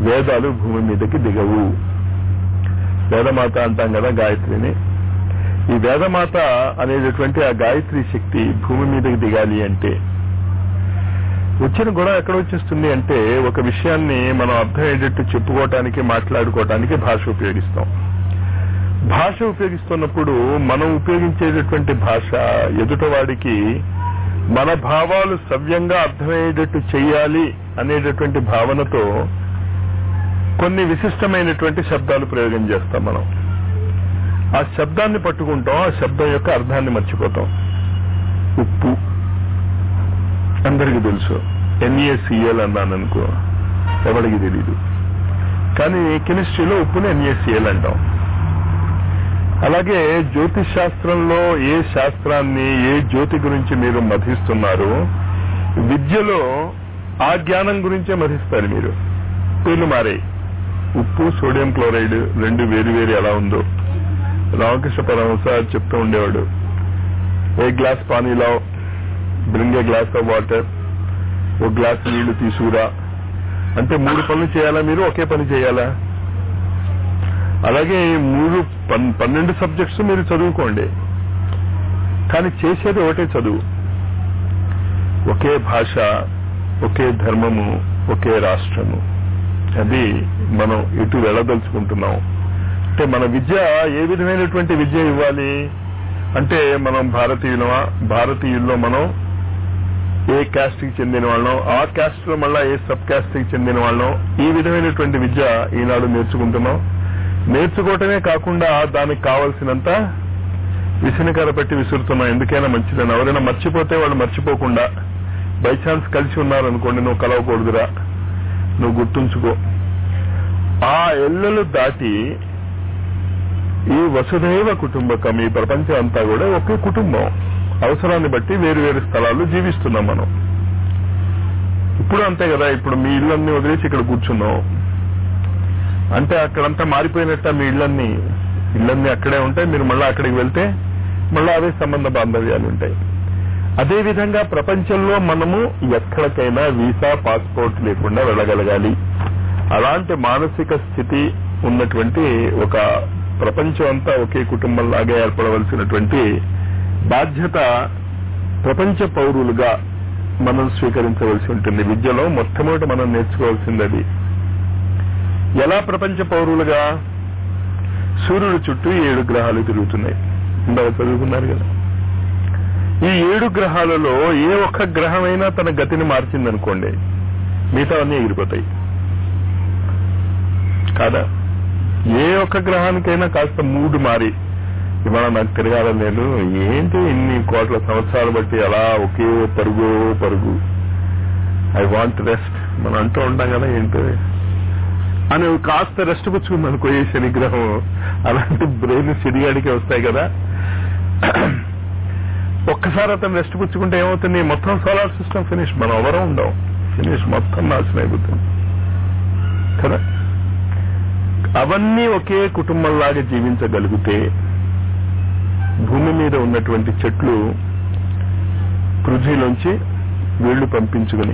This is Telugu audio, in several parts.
వేదాలు భూమి మీదకి దిగవు వేదమాత అంటాం కదా గాయత్రిని ఈ వేదమాత అనేటటువంటి ఆ గాయత్రి శక్తి భూమి మీదకి దిగాలి అంటే వచ్చిన గొడవ ఎక్కడ వచ్చేస్తుంది అంటే ఒక విషయాన్ని మనం అర్థమయ్యేటట్టు చెప్పుకోవటానికి మాట్లాడుకోవటానికి భాష ఉపయోగిస్తాం భాష ఉపయోగిస్తున్నప్పుడు మనం ఉపయోగించేటటువంటి భాష ఎదుటవాడికి మన భావాలు సవ్యంగా అర్థమయ్యేటట్టు చెయ్యాలి అనేటటువంటి భావనతో కొన్ని విశిష్టమైనటువంటి శబ్దాలు ప్రయోగం చేస్తాం మనం ఆ శబ్దాన్ని పట్టుకుంటాం ఆ శబ్దం యొక్క అర్థాన్ని మర్చిపోతాం ఉప్పు అందరికీ తెలుసు ఎన్ఏసిఎల్ అన్నాను అనుకో ఎవరికి తెలీదు కానీ కెమిస్ట్రీలో ఉప్పుని ఎన్ఏసిఎల్ అంటాం అలాగే జ్యోతిష్ శాస్త్రంలో ఏ శాస్త్రాన్ని ఏ జ్యోతి గురించి మీరు మధిస్తున్నారో విద్యలో ఆ జ్ఞానం గురించే మధిస్తారు మీరు పేర్లు మారాయి ఉప్పు సోడియం క్లోరైడ్ రెండు వేరు వేరు ఎలా ఉందో రామకృష్ణ పరమహంస చెప్తూ ఉండేవాడు ఏ గ్లాస్ పానీలో bring a glass of water ఒక గ్లాస్ నీళ్లు తీసుకురా అంటే మూడు పనులు చేయాలా మీరు ఒకే పని చేయాలా అలాగే ఈ మూడు పన్- పన్నెండు సబ్జెక్ట్స్ మీరు చదువుకోండి కానీ చేసేది ఒకటే చదువు ఒకే భాష ఒకే ధర్మము ఒకే రాష్ట్రము అది మనం ఇటు వెళ్ళదలుచుకుంటున్నాం అంటే మన విద్య ఏ విధమైనటువంటి విద్య ఇవ్వాలి అంటే మనం భారతీయులమా భారతీయుల్లో మనం ఏ క్యాస్ట్ కి చెందిన వాళ్ళం ఆ క్యాస్ట్ లో మళ్ళా ఏ సబ్ క్యాస్ట్ కి చెందిన వాళ్ళం ఈ విధమైనటువంటి విద్య ఈనాడు నేర్చుకుంటున్నాం నేర్చుకోవటమే కాకుండా దానికి కావలసినంత విసినకర పెట్టి విసురుతున్నాం ఎందుకైనా మంచిదని ఎవరైనా మర్చిపోతే వాళ్ళు మర్చిపోకుండా బై ఛాన్స్ కలిసి ఉన్నారనుకోండి నువ్వు కలవకూడదురా నువ్వు గుర్తుంచుకో ఆ ఎల్లలు దాటి ఈ వసుధైవ కుటుంబకం ఈ ప్రపంచం అంతా కూడా ఒకే కుటుంబం అవసరాన్ని బట్టి వేరు వేరు స్థలాల్లో జీవిస్తున్నాం మనం ఇప్పుడు అంతే కదా ఇప్పుడు మీ ఇళ్ళన్నీ వదిలేసి ఇక్కడ కూర్చున్నాం అంటే అక్కడంతా మారిపోయినట్ట మీ ఇళ్ళన్నీ ఇళ్ళన్నీ అక్కడే ఉంటాయి మీరు మళ్ళీ అక్కడికి వెళ్తే మళ్ళీ అవే సంబంధ బాంధవ్యాలు ఉంటాయి అదే విధంగా ప్రపంచంలో మనము ఎక్కడికైనా వీసా పాస్పోర్ట్ లేకుండా వెళ్ళగలగాలి అలాంటి మానసిక స్థితి ఉన్నటువంటి ఒక ప్రపంచం అంతా ఒకే కుటుంబంలాగా ఏర్పడవలసినటువంటి బాధ్యత ప్రపంచ పౌరులుగా మనం స్వీకరించవలసి ఉంటుంది విద్యలో మొట్టమొదటి మనం నేర్చుకోవాల్సింది అది ఎలా ప్రపంచ పౌరులుగా సూర్యుడు చుట్టూ ఏడు గ్రహాలు తిరుగుతున్నాయి ఇందాక చదువుకున్నారు కదా ఈ ఏడు గ్రహాలలో ఏ ఒక్క గ్రహమైనా తన గతిని మార్చిందనుకోండి మిగతా అన్నీ ఎగిరిపోతాయి కాదా ఏ ఒక్క గ్రహానికైనా కాస్త మూడు మారి ఇవాళ నాకు తిరగాలని లేదు ఏంటి ఇన్ని కోట్ల సంవత్సరాలు బట్టి అలా ఒకే పరుగు పరుగు ఐ వాంట్ రెస్ట్ మనం అంటూ ఉంటాం కదా ఏంటో అని కాస్త రెస్ట్ పుచ్చుకుంది అనుకో ఏ శనిగ్రహం అలాంటి బ్రెయిన్ సిడిగాడికి వస్తాయి కదా ఒక్కసారి అతను రెస్ట్ పుచ్చుకుంటే ఏమవుతుంది మొత్తం సోలార్ సిస్టమ్ ఫినిష్ మనం ఎవరో ఉండం ఫినిష్ మొత్తం నాశనం అయిపోతుంది కదా అవన్నీ ఒకే కుటుంబంలాగా జీవించగలిగితే భూమి మీద ఉన్నటువంటి చెట్లు పృథ్వీలోంచి వీళ్లు పంపించుకుని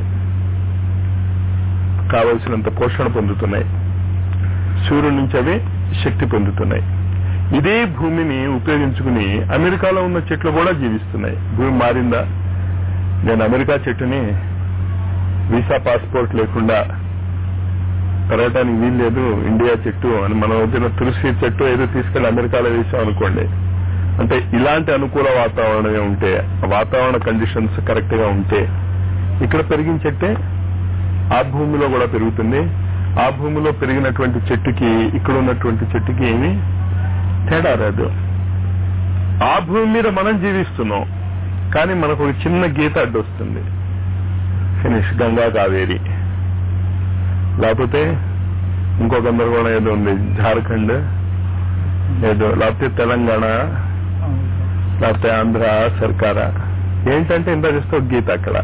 కావలసినంత పోషణ పొందుతున్నాయి సూర్యుడి నుంచి అవి శక్తి పొందుతున్నాయి ఇదే భూమిని ఉపయోగించుకుని అమెరికాలో ఉన్న చెట్లు కూడా జీవిస్తున్నాయి భూమి మారిందా నేను అమెరికా చెట్టుని వీసా పాస్పోర్ట్ లేకుండా పెరగటానికి వీలు లేదు ఇండియా చెట్టు అని మనం వదిలిన తులసి చెట్టు ఏదో తీసుకెళ్లి అమెరికాలో వేసాం అనుకోండి అంటే ఇలాంటి అనుకూల వాతావరణమే ఉంటే ఆ వాతావరణ కండిషన్స్ కరెక్ట్ గా ఉంటే ఇక్కడ పెరిగిన చెట్టే ఆ భూమిలో కూడా పెరుగుతుంది ఆ భూమిలో పెరిగినటువంటి చెట్టుకి ఇక్కడ ఉన్నటువంటి చెట్టుకి ఏమి తేడా రాదు ఆ భూమి మీద మనం జీవిస్తున్నాం కానీ మనకు ఒక చిన్న గీత అడ్డొస్తుంది ఫినిష్ గంగా కావేరి లేకపోతే ఇంకో గందరగోళం ఏదో ఉంది జార్ఖండ్ ఏదో లేకపోతే తెలంగాణ లేకపోతే ఆంధ్ర సర్కార ఏంటంటే ఇంత చేస్తే ఒక గీత అక్కడ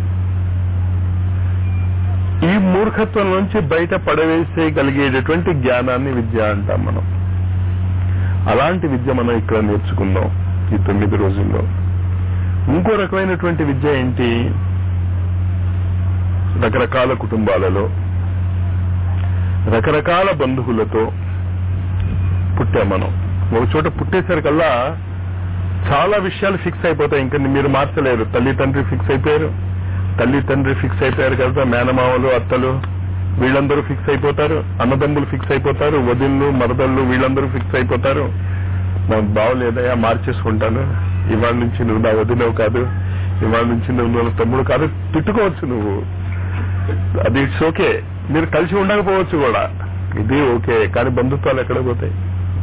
ఈ మూర్ఖత్వం నుంచి బయట పడవేసేయగలిగేటటువంటి జ్ఞానాన్ని విద్య అంటాం మనం అలాంటి విద్య మనం ఇక్కడ నేర్చుకుందాం ఈ తొమ్మిది రోజుల్లో ఇంకో రకమైనటువంటి విద్య ఏంటి రకరకాల కుటుంబాలలో రకరకాల బంధువులతో పుట్టాం మనం ఒక చోట పుట్టేసరికల్లా చాలా విషయాలు ఫిక్స్ అయిపోతాయి ఇంకా మీరు మార్చలేరు తల్లి తండ్రి ఫిక్స్ అయిపోయారు తల్లి తండ్రి ఫిక్స్ అయిపోయారు కదా మేనమామలు అత్తలు వీళ్ళందరూ ఫిక్స్ అయిపోతారు అన్నదమ్ములు ఫిక్స్ అయిపోతారు వదిళ్ళు మరదళ్ళు వీళ్ళందరూ ఫిక్స్ అయిపోతారు నాకు బాగోలేదయా మార్చేసుకుంటాను ఇవాళ నుంచి నువ్వు నా వదిలేవు కాదు ఇవాళ నుంచి నువ్వు నా తమ్ముడు కాదు తిట్టుకోవచ్చు నువ్వు అది ఇట్స్ ఓకే మీరు కలిసి ఉండకపోవచ్చు కూడా ఇది ఓకే కానీ బంధుత్వాలు ఎక్కడ పోతాయి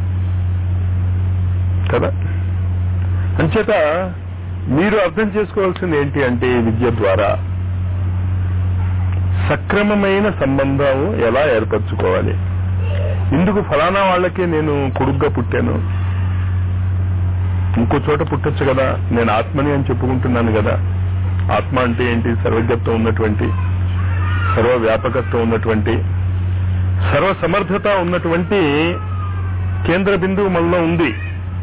కదా అంచేత మీరు అర్థం చేసుకోవాల్సింది ఏంటి అంటే ఈ విద్య ద్వారా సక్రమమైన సంబంధం ఎలా ఏర్పరచుకోవాలి ఇందుకు ఫలానా వాళ్ళకే నేను కొడుగ్గా పుట్టాను ఇంకో చోట పుట్టొచ్చు కదా నేను ఆత్మని అని చెప్పుకుంటున్నాను కదా ఆత్మ అంటే ఏంటి సర్వజ్ఞత్వం ఉన్నటువంటి సర్వ వ్యాపకత్వం ఉన్నటువంటి సర్వ సమర్థత ఉన్నటువంటి కేంద్ర బిందువు మనలో ఉంది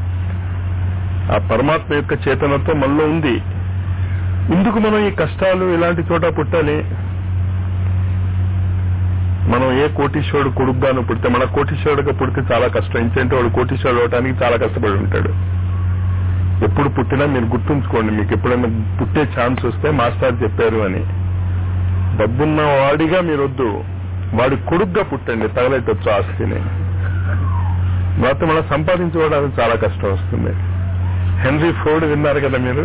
ఆ పరమాత్మ యొక్క చేతనత్వం మనలో ఉంది ఇందుకు మనం ఈ కష్టాలు ఇలాంటి చోట పుట్టాలి మనం ఏ కోటీశ్వరుడు కొడుకుగాను పుడితే మన కోటీశ్వరుడుగా పుడితే చాలా కష్టం ఎందుకంటే వాడు కోటీశ్వరుడు అవడానికి చాలా కష్టపడి ఉంటాడు ఎప్పుడు పుట్టినా మీరు గుర్తుంచుకోండి మీకు ఎప్పుడైనా పుట్టే ఛాన్స్ వస్తే మాస్టర్ చెప్పారు అని డబ్బున్న వాడిగా మీరు వద్దు వాడి కొడుగ్గా పుట్టండి తగలెట్టొచ్చు ఆస్తిని లేకపోతే మనం సంపాదించుకోవడానికి చాలా కష్టం వస్తుంది హెన్రీ ఫోర్డ్ విన్నారు కదా మీరు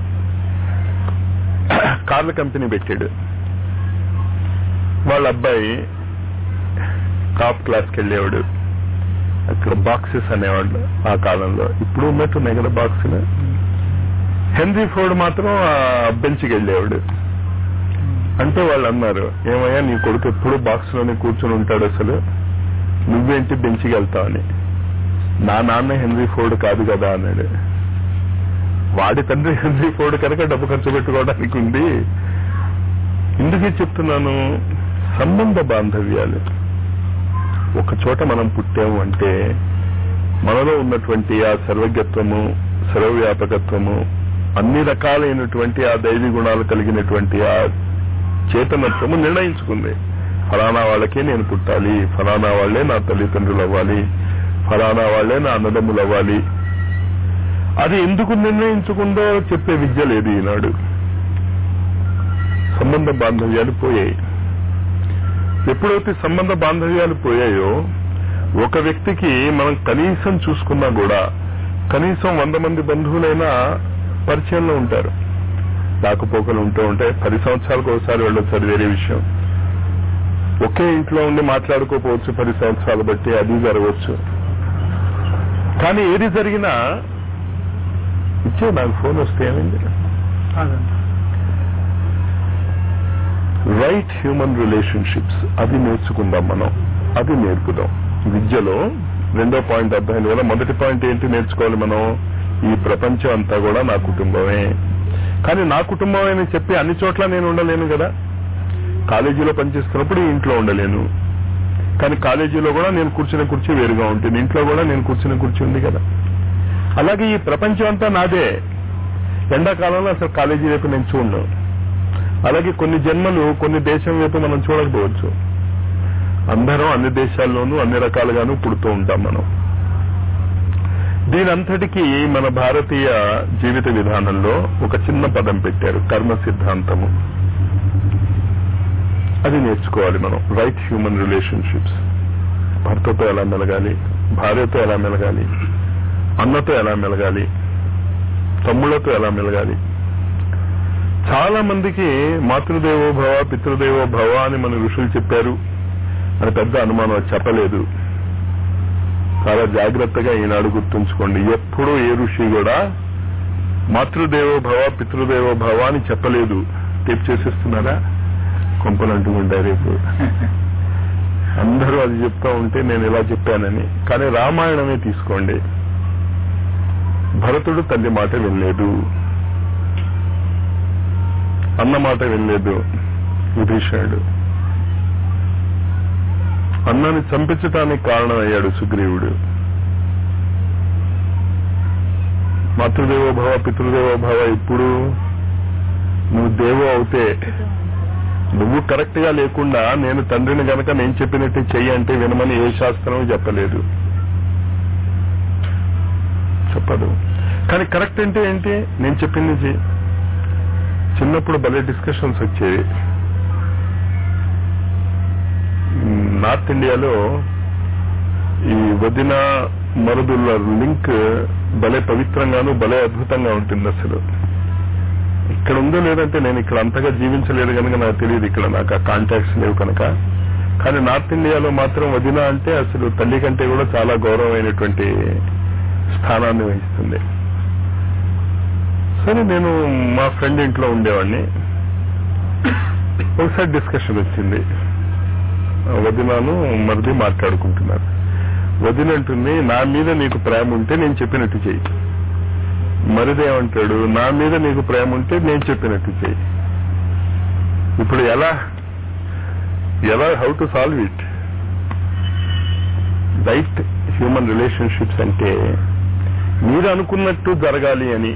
కార్ల కంపెనీ పెట్టాడు వాళ్ళ అబ్బాయి టాప్ క్లాస్కి వెళ్ళేవాడు అక్కడ బాక్సెస్ అనేవాళ్ళు ఆ కాలంలో ఇప్పుడు ఉన్నట్టున్నాయి కదా బాక్సులు హెన్రీ ఫోర్డ్ మాత్రం ఆ బెంచ్కి వెళ్ళేవాడు అంటే వాళ్ళు అన్నారు ఏమయ్యా నీ కొడుకు ఎప్పుడు బాక్స్ లోనే కూర్చొని ఉంటాడు అసలు నువ్వేంటి బెంచ్కి వెళ్తావని నా నాన్న హెన్రీ ఫోర్డ్ కాదు కదా అన్నాడు వాడి తండ్రి హెన్రీ ఫోర్డ్ కనుక డబ్బు ఖర్చు పెట్టుకోవడానికి ఉంది ఎందుకే చెప్తున్నాను సంబంధ బాంధవ్యాలు ఒక చోట మనం పుట్టాము అంటే మనలో ఉన్నటువంటి ఆ సర్వజ్ఞత్వము సర్వవ్యాపకత్వము అన్ని రకాలైనటువంటి ఆ దైవీ గుణాలు కలిగినటువంటి ఆ చేతనత్వము నిర్ణయించుకుంది ఫలానా వాళ్ళకే నేను పుట్టాలి ఫలానా వాళ్లే నా తల్లిదండ్రులు అవ్వాలి ఫలానా వాళ్లే నా అన్నదమ్ములు అవ్వాలి అది ఎందుకు నిర్ణయించుకుందో చెప్పే విద్య లేదు ఈనాడు సంబంధ బాంధవ్యాలు పోయాయి ఎప్పుడైతే సంబంధ బాంధవ్యాలు పోయాయో ఒక వ్యక్తికి మనం కనీసం చూసుకున్నా కూడా కనీసం వంద మంది బంధువులైనా పరిచయంలో ఉంటారు రాకపోకలు ఉంటూ ఉంటాయి పది సంవత్సరాలకు ఒకసారి వెళ్ళొచ్చు అది వేరే విషయం ఒకే ఇంట్లో ఉండి మాట్లాడుకోపోవచ్చు పది సంవత్సరాలు బట్టి అది జరగవచ్చు కానీ ఏది జరిగినా ఇచ్చే నాకు ఫోన్ వస్తే ఏమైంది రైట్ హ్యూమన్ రిలేషన్షిప్స్ అది నేర్చుకుందాం మనం అది నేర్పుదాం విద్యలో రెండో పాయింట్ అర్థమైంది కదా మొదటి పాయింట్ ఏంటి నేర్చుకోవాలి మనం ఈ ప్రపంచం అంతా కూడా నా కుటుంబమే కానీ నా కుటుంబం అని చెప్పి అన్ని చోట్ల నేను ఉండలేను కదా కాలేజీలో పనిచేస్తున్నప్పుడు ఈ ఇంట్లో ఉండలేను కానీ కాలేజీలో కూడా నేను కూర్చున్న కుర్చీ వేరుగా ఉంటుంది ఇంట్లో కూడా నేను కూర్చున్న కుర్చీ ఉంది కదా అలాగే ఈ ప్రపంచం అంతా నాదే ఎండాకాలంలో అసలు కాలేజీ వైపు నేను చూడను అలాగే కొన్ని జన్మలు కొన్ని దేశం వైపు మనం చూడకపోవచ్చు అందరం అన్ని దేశాల్లోనూ అన్ని రకాలుగాను పుడుతూ ఉంటాం మనం దీనంతటికీ మన భారతీయ జీవిత విధానంలో ఒక చిన్న పదం పెట్టారు కర్మ సిద్ధాంతము అది నేర్చుకోవాలి మనం రైట్ హ్యూమన్ రిలేషన్షిప్స్ భర్తతో ఎలా మెలగాలి భార్యతో ఎలా మెలగాలి అన్నతో ఎలా మెలగాలి తమ్ముళ్లతో ఎలా మెలగాలి చాలా మందికి మాతృదేవో భవ పితృదేవో భవ అని మన ఋషులు చెప్పారు అని పెద్ద అనుమానం చెప్పలేదు చాలా జాగ్రత్తగా ఈనాడు గుర్తుంచుకోండి ఎప్పుడూ ఏ ఋషి కూడా మాతృదేవో భవ పితృదేవో భవ అని చెప్పలేదు టేప్ చేసేస్తున్నారా కొంపలు అంటుకుంటారు రేపు అందరూ అది చెప్తా ఉంటే నేను ఇలా చెప్పానని కానీ రామాయణమే తీసుకోండి భరతుడు తల్లి మాట వినలేదు అన్న మాట వినలేదు విభీషణుడు అన్నని చంపించటానికి కారణమయ్యాడు సుగ్రీవుడు మాతృదేవో భవ పితృదేవో భవ ఇప్పుడు నువ్వు దేవో అవుతే నువ్వు కరెక్ట్ గా లేకుండా నేను తండ్రిని గనక నేను చెప్పినట్టు చెయ్యి అంటే వినమని ఏ శాస్త్రం చెప్పలేదు చెప్పదు కానీ కరెక్ట్ అంటే ఏంటి నేను చెప్పింది చెయ్యి చిన్నప్పుడు భలే డిస్కషన్స్ వచ్చేవి మ్, నార్త్ ఇండియాలో ఈ వదిన మరుదుల లింక్ భలే పవిత్రంగాను భలే అద్భుతంగా ఉంటుంది అసలు ఇక్కడ ఉందో లేదంటే నేను ఇక్కడ అంతగా జీవించలేదు కనుక నాకు తెలియదు ఇక్కడ నాకు ఆ కాంటాక్ట్స్ లేవు కనుక కానీ నార్త్ ఇండియాలో మాత్రం వదిన అంటే అసలు తల్లి కంటే కూడా చాలా గౌరవమైనటువంటి స్థానాన్ని వహిస్తుంది సరే నేను మా ఫ్రెండ్ ఇంట్లో ఉండేవాడిని ఒకసారి డిస్కషన్ వచ్చింది వదినాను మరిది మాట్లాడుకుంటున్నారు వదిన అంటుంది నా మీద నీకు ప్రేమ ఉంటే నేను చెప్పినట్టు చెయ్యి మరిదేమంటాడు నా మీద నీకు ప్రేమ ఉంటే నేను చెప్పినట్టు చెయ్యి ఇప్పుడు ఎలా ఎలా how to solve it right human relationships అంటే మీరు అనుకున్నట్టు జరగాలి అని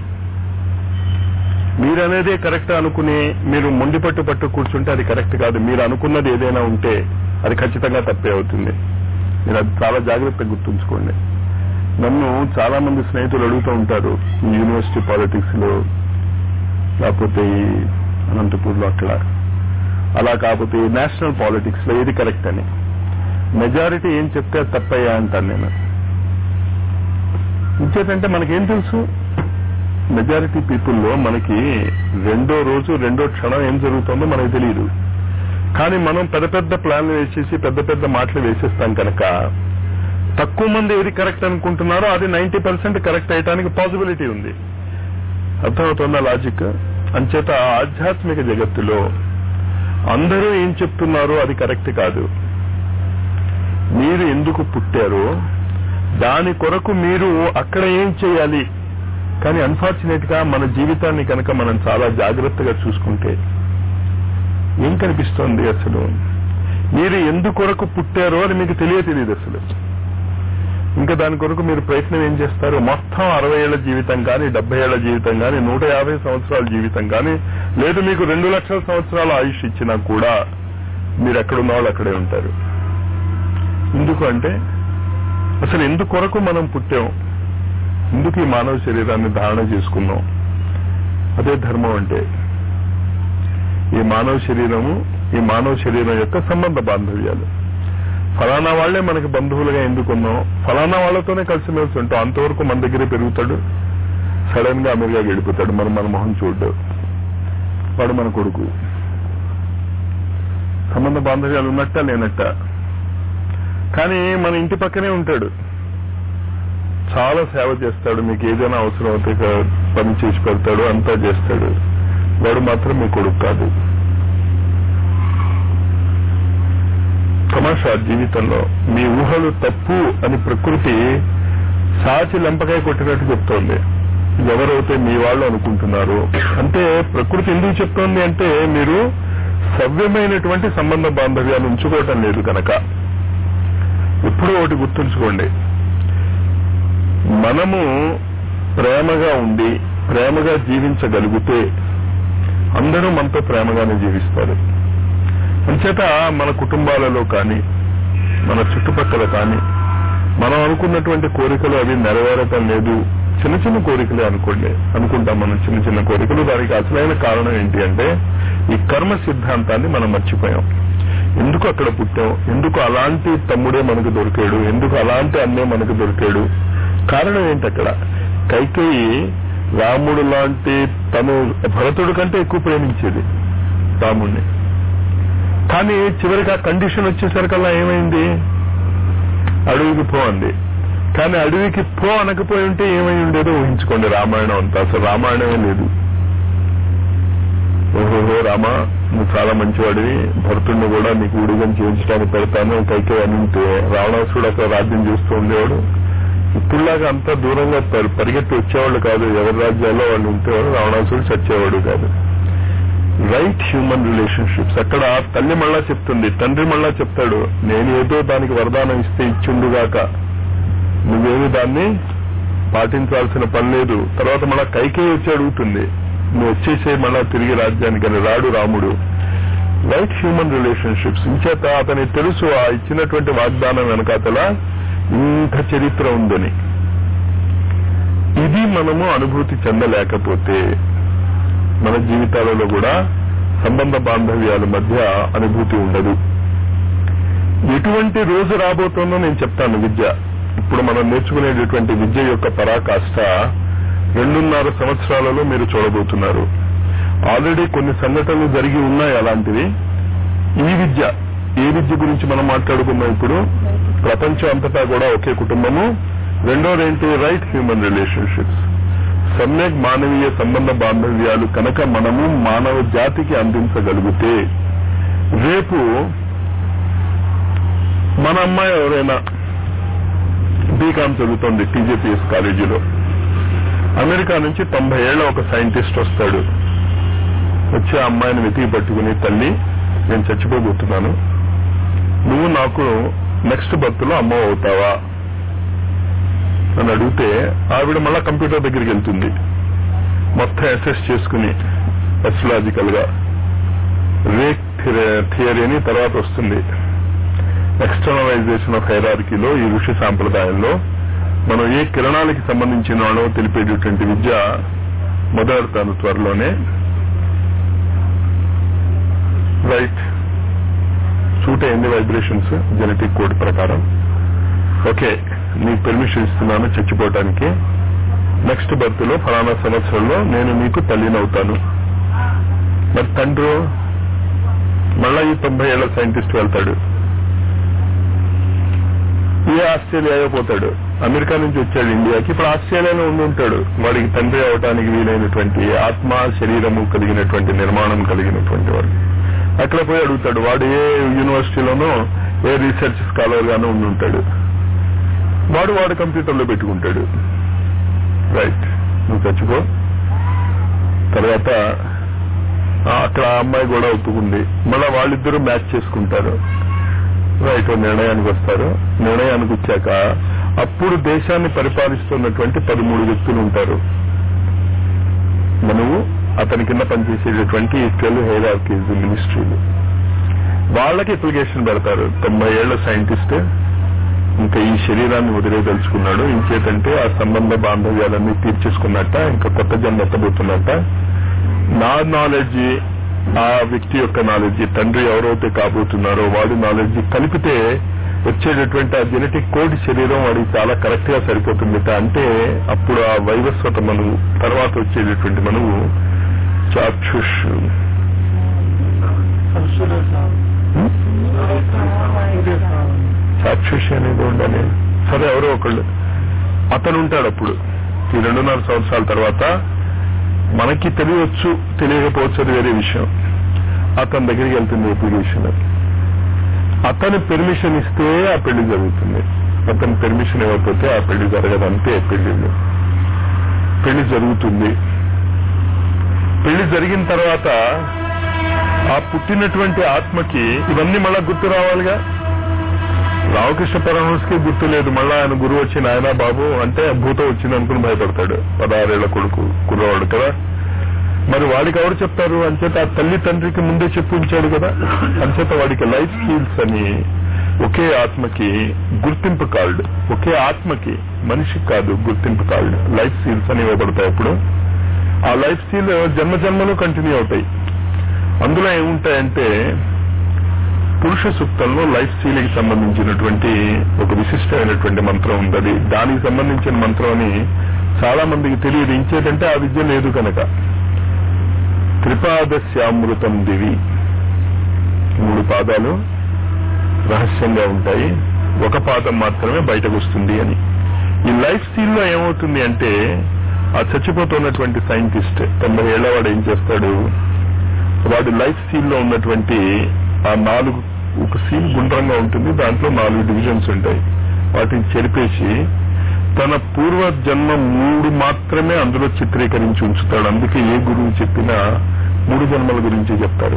మీరు అనేదే కరెక్ట్ అనుకుని మీరు మొండి పట్టు పట్టు కూర్చుంటే అది కరెక్ట్ కాదు మీరు అనుకున్నది ఏదైనా ఉంటే అది ఖచ్చితంగా తప్పే అవుతుంది మీరు అది చాలా జాగ్రత్తగా గుర్తుంచుకోండి నన్ను చాలా మంది స్నేహితులు అడుగుతూ ఉంటారు ఈ యూనివర్సిటీ పాలిటిక్స్ లో లేకపోతే ఈ అనంతపూర్లో అక్కడ అలా కాకపోతే ఈ నేషనల్ పాలిటిక్స్ లో ఏది కరెక్ట్ అని మెజారిటీ ఏం చెప్తే అది తప్పయ్యా అంటాను నేను ఇంకేంటంటే మనకేం తెలుసు మెజారిటీ పీపుల్లో మనకి రెండో రోజు రెండో క్షణం ఏం జరుగుతుందో మనకు తెలియదు కానీ మనం పెద్ద పెద్ద ప్లాన్లు వేసేసి పెద్ద పెద్ద మాటలు వేసేస్తాం కనుక తక్కువ మంది ఏది కరెక్ట్ అనుకుంటున్నారో అది నైన్టీ పర్సెంట్ కరెక్ట్ అయ్యడానికి పాసిబిలిటీ ఉంది అర్థమవుతుందా లాజిక్ అంచేత ఆధ్యాత్మిక జగత్తులో అందరూ ఏం చెప్తున్నారో అది కరెక్ట్ కాదు మీరు ఎందుకు పుట్టారో దాని కొరకు మీరు అక్కడ ఏం చేయాలి కానీ అన్ఫార్చునేట్ గా మన జీవితాన్ని కనుక మనం చాలా జాగ్రత్తగా చూసుకుంటే ఏం కనిపిస్తోంది అసలు మీరు ఎందుకొరకు పుట్టారో అని మీకు తెలియ తెలియదు అసలు ఇంకా దాని కొరకు మీరు ప్రయత్నం ఏం చేస్తారు మొత్తం అరవై ఏళ్ల జీవితం కానీ డెబ్బై ఏళ్ల జీవితం కానీ నూట యాభై సంవత్సరాల జీవితం కానీ లేదు మీకు రెండు లక్షల సంవత్సరాల ఆయుష్ ఇచ్చినా కూడా మీరు ఎక్కడున్న వాళ్ళు అక్కడే ఉంటారు ఎందుకు అంటే అసలు ఎందుకొరకు మనం పుట్టాం ఎందుకు ఈ మానవ శరీరాన్ని ధారణ చేసుకున్నాం అదే ధర్మం అంటే ఈ మానవ శరీరము ఈ మానవ శరీరం యొక్క సంబంధ బాంధవ్యాలు ఫలానా వాళ్లే మనకి బంధువులుగా ఎందుకున్నాం ఫలానా వాళ్ళతోనే కలిసిమెలిసి ఉంటాం అంతవరకు మన దగ్గరే పెరుగుతాడు సడన్ గా అమెరికా గడిపోతాడు మనం మన మొహం చూడ్డు వాడు మన కొడుకు సంబంధ బాంధవ్యాలు ఉన్నట్ట లేనట్ట కానీ మన ఇంటి పక్కనే ఉంటాడు చాలా సేవ చేస్తాడు మీకు ఏదైనా అవసరం అయితే ఇక పని చేసి పెడతాడు అంతా చేస్తాడు వాడు మాత్రం మీ కొడుకు కాదు తమాషా జీవితంలో మీ ఊహలు తప్పు అని ప్రకృతి సాచి లెంపకాయ కొట్టినట్టు చెప్తోంది ఎవరైతే మీ వాళ్ళు అనుకుంటున్నారు అంటే ప్రకృతి ఎందుకు చెప్తోంది అంటే మీరు సవ్యమైనటువంటి సంబంధ బాంధవ్యాలు ఉంచుకోవటం లేదు కనుక ఎప్పుడూ ఒకటి గుర్తుంచుకోండి మనము ప్రేమగా ఉండి ప్రేమగా జీవించగలిగితే అందరూ మనతో ప్రేమగానే జీవిస్తారు అంచేత మన కుటుంబాలలో కానీ మన చుట్టుపక్కల కానీ మనం అనుకున్నటువంటి కోరికలు అవి నెరవేరటం లేదు చిన్న చిన్న కోరికలే అనుకోండి అనుకుంటాం మనం చిన్న చిన్న కోరికలు దానికి అసలైన కారణం ఏంటి అంటే ఈ కర్మ సిద్ధాంతాన్ని మనం మర్చిపోయాం ఎందుకు అక్కడ పుట్టాం ఎందుకు అలాంటి తమ్ముడే మనకు దొరికాడు ఎందుకు అలాంటి అన్నే మనకు దొరికాడు కారణం ఏంటి అక్కడ కైకేయి రాముడు లాంటి తను భరతుడి కంటే ఎక్కువ ప్రేమించేది రాముడిని కానీ చివరికి ఆ కండిషన్ వచ్చేసరికల్లా ఏమైంది అడవికి పో అంది కానీ అడవికి పో అనకపోయి ఉంటే ఏమై ఉండేదో ఊహించుకోండి రామాయణం అంతా అసలు రామాయణమే లేదు ఓహోహో రామా నువ్వు చాలా మంచివాడివి భరతుడిని కూడా నీకు ఉడిగం చేయించడానికి పెడతాను కైకే అని ఉంటే రావణాసుడు అక్కడ రాజ్యం చేస్తూ ఉండేవాడు ఇప్పుడులాగా అంత దూరంగా పరి- పరిగెత్తి వచ్చేవాళ్ళు కాదు ఎవరి రాజ్యాల్లో వాళ్ళు ఉంటేవాడు రావణాసుడు చచ్చేవాడు కాదు రైట్ హ్యూమన్ రిలేషన్షిప్స్ అక్కడ తల్లి మళ్ళా చెప్తుంది తండ్రి మళ్ళా చెప్తాడు నేను ఏదో దానికి వరదానం ఇస్తే ఇచ్చిండుగాక నువ్వేమి దాన్ని పాటించాల్సిన పని లేదు తర్వాత మళ్ళా కైకే వచ్చి అడుగుతుంది నువ్వు వచ్చేసే మళ్ళా తిరిగి రాజ్యానికి అని రాడు రాముడు రైట్ హ్యూమన్ రిలేషన్షిప్స్ ఇంచేత అతనికి తెలుసు ఆ ఇచ్చినటువంటి వాగ్దానం వెనకాతల ఇంత చరిత్ర ఉందని ఇది మనము అనుభూతి చెందలేకపోతే మన జీవితాలలో కూడా సంబంధ బాంధవ్యాల మధ్య అనుభూతి ఉండదు ఎటువంటి రోజు రాబోతుందో నేను చెప్తాను విద్య ఇప్పుడు మనం నేర్చుకునేటటువంటి విద్య యొక్క పరాకాష్ట రెండున్నర సంవత్సరాలలో మీరు చూడబోతున్నారు ఆల్రెడీ కొన్ని సంఘటనలు జరిగి ఉన్నాయి అలాంటివి ఈ విద్య ఏ విద్య గురించి మనం మాట్లాడుకున్నాం ఇప్పుడు ప్రపంచం అంతటా కూడా ఒకే కుటుంబము రెండోది ఏంటి రైట్ హ్యూమన్ రిలేషన్షిప్స్ సమ్యక్ మానవీయ సంబంధ బాంధవ్యాలు కనుక మనము మానవ జాతికి అందించగలిగితే రేపు మన అమ్మాయి ఎవరైనా బీకామ్ చదువుతోంది టీజేపీఎస్ కాలేజీలో అమెరికా నుంచి తొంభై ఏళ్ల ఒక సైంటిస్ట్ వస్తాడు వచ్చి ఆ అమ్మాయిని వెతికి పట్టుకుని తల్లి నేను చచ్చిపోబోతున్నాను నువ్వు నాకు నెక్స్ట్ బర్త్ లో అమ్మ అవుతావా అని అడిగితే ఆవిడ మళ్ళా కంప్యూటర్ దగ్గరికి వెళ్తుంది మొత్తం అసెస్ చేసుకుని ఎస్ట్రాలజికల్ గా రేక్ థియరీ అని తర్వాత వస్తుంది ఎక్స్టర్నలైజేషన్ ఆఫ్ హైరార్కీలో ఈ ఋషి సాంప్రదాయంలో మనం ఏ కిరణాలకి సంబంధించిన వాళ్ళో తెలిపేటటువంటి విద్య మొదలెడతాను త్వరలోనే రైట్ సూట్ అయింది వైబ్రేషన్స్ జెనెటిక్ కోడ్ ప్రకారం ఓకే నీకు పెర్మిషన్ ఇస్తున్నాను చచ్చిపోవటానికి నెక్స్ట్ బర్త్ లో ఫలానా సంవత్సరంలో నేను నీకు తల్లినవుతాను మరి తండ్రి మళ్ళా ఈ తొంభై ఏళ్ల సైంటిస్ట్ వెళ్తాడు ఏ ఆస్ట్రేలియాయో పోతాడు అమెరికా నుంచి వచ్చాడు ఇండియాకి ఇప్పుడు ఆస్ట్రేలియాలో ఉండి ఉంటాడు వాడికి తండ్రి అవటానికి వీలైనటువంటి ఆత్మ శరీరము కలిగినటువంటి నిర్మాణం కలిగినటువంటి వాడు అక్కడ పోయి అడుగుతాడు వాడు ఏ యూనివర్సిటీలోనో ఏ రీసెర్చ్ స్కాలర్ గానో ఉండి ఉంటాడు వాడు వాడు కంప్యూటర్లో పెట్టుకుంటాడు రైట్ నువ్వు చచ్చిపో తర్వాత ఆ, అక్కడ ఆ అమ్మాయి కూడా ఒప్పుకుంది మళ్ళా వాళ్ళిద్దరూ మ్యాచ్ చేసుకుంటారు రైట్ ఓ నిర్ణయానికి వస్తారు నిర్ణయానికి వచ్చాక అప్పుడు దేశాన్ని పరిపాలిస్తున్నటువంటి పదమూడు వ్యక్తులు ఉంటారు మనము అతని కింద పనిచేసేటటువంటి ట్వెల్వ్ హైరార్కీస్ మినిస్ట్రీలు వాళ్ళకి అప్లికేషన్ పెడతారు తొంభై ఏళ్ల సైంటిస్ట్ ఇంకా ఈ శరీరాన్ని వదిలేదలుచుకున్నాడు ఇంకేతంటే ఆ సంబంధ బాంధవ్యాలన్నీ తీర్చేసుకున్నట్ట ఇంకా కొత్త జన్మ ఎత్తబోతున్నట్ట నా నాలెడ్జ్ ఆ వ్యక్తి యొక్క నాలెడ్జ్ తండ్రి ఎవరైతే కాబోతున్నారో వాడి నాలెడ్జ్ కలిపితే వచ్చేటటువంటి ఆ జెనెటిక్ కోడ్ శరీరం వాడికి చాలా కరెక్ట్ గా సరిపోతుందిట అంటే అప్పుడు ఆ వైవస్వత మనువు తర్వాత వచ్చేటటువంటి మనువు చాక్షుష్ చాక్షుష్ అనేది ఉండాలి సరే ఎవరో ఒకళ్ళు అతను ఉంటాడు అప్పుడు ఈ రెండున్నర సంవత్సరాల తర్వాత మనకి తెలియవచ్చు తెలియకపోవచ్చు అది వేరే విషయం అతని దగ్గరికి వెళ్తుంది అప్లికేషన్ అతను పెర్మిషన్ ఇస్తే ఆ పెళ్లి జరుగుతుంది అతను పెర్మిషన్ ఇవ్వకపోతే ఆ పెళ్లి జరగదు అంతే పెళ్లిళ్ళు పెళ్లి జరుగుతుంది పెళ్లి జరిగిన తర్వాత ఆ పుట్టినటువంటి ఆత్మకి ఇవన్నీ మళ్ళా గుర్తు రావాలిగా రామకృష్ణ పరమహంసకి గుర్తు లేదు మళ్ళా ఆయన గురువు వచ్చి నాయనా బాబు అంటే భూతం వచ్చింది అనుకుని భయపడతాడు పదహారేళ్ల కొడుకు కుర్రవాడు కదా మరి వాడికి ఎవరు చెప్తారు అంచేత ఆ తల్లి తండ్రికి ముందే చెప్పి ఉంచాడు కదా అంచేత వాడికి లైఫ్ స్కిల్స్ అని ఒకే ఆత్మకి గుర్తింపు కార్డు ఒకే ఆత్మకి మనిషికి కాదు గుర్తింపు కార్డు లైఫ్ స్కిల్స్ అని ఇవ్వబడతాయి అప్పుడు ఆ లైఫ్ స్కిల్ జన్మ జన్మలు కంటిన్యూ అవుతాయి అందులో ఏముంటాయంటే పురుష సూక్తంలో లైఫ్ స్టైల్కి సంబంధించినటువంటి ఒక విశిష్టమైనటువంటి మంత్రం ఉంది అది దానికి సంబంధించిన మంత్రం అని చాలా మందికి తెలియదు ఇంచేటంటే ఆ విద్య లేదు కనుక త్రిపాదశ్యామృతం దివి మూడు పాదాలు రహస్యంగా ఉంటాయి ఒక పాదం మాత్రమే బయటకు వస్తుంది అని ఈ లైఫ్ స్టైల్ లో ఏమవుతుంది అంటే ఆ చచ్చిపోతున్నటువంటి సైంటిస్ట్ తొంభై ఏళ్ల వాడు ఏం చేస్తాడు వాడి లైఫ్ స్టైల్ లో ఉన్నటువంటి ఆ నాలుగు ఒక సీల్ గుండ్రంగా ఉంటుంది దాంట్లో నాలుగు డివిజన్స్ ఉంటాయి వాటిని చెరిపేసి తన పూర్వ జన్మ మూడు మాత్రమే అందులో చిత్రీకరించి ఉంచుతాడు అందుకే ఏ గురువు చెప్పినా మూడు జన్మల గురించి చెప్తారు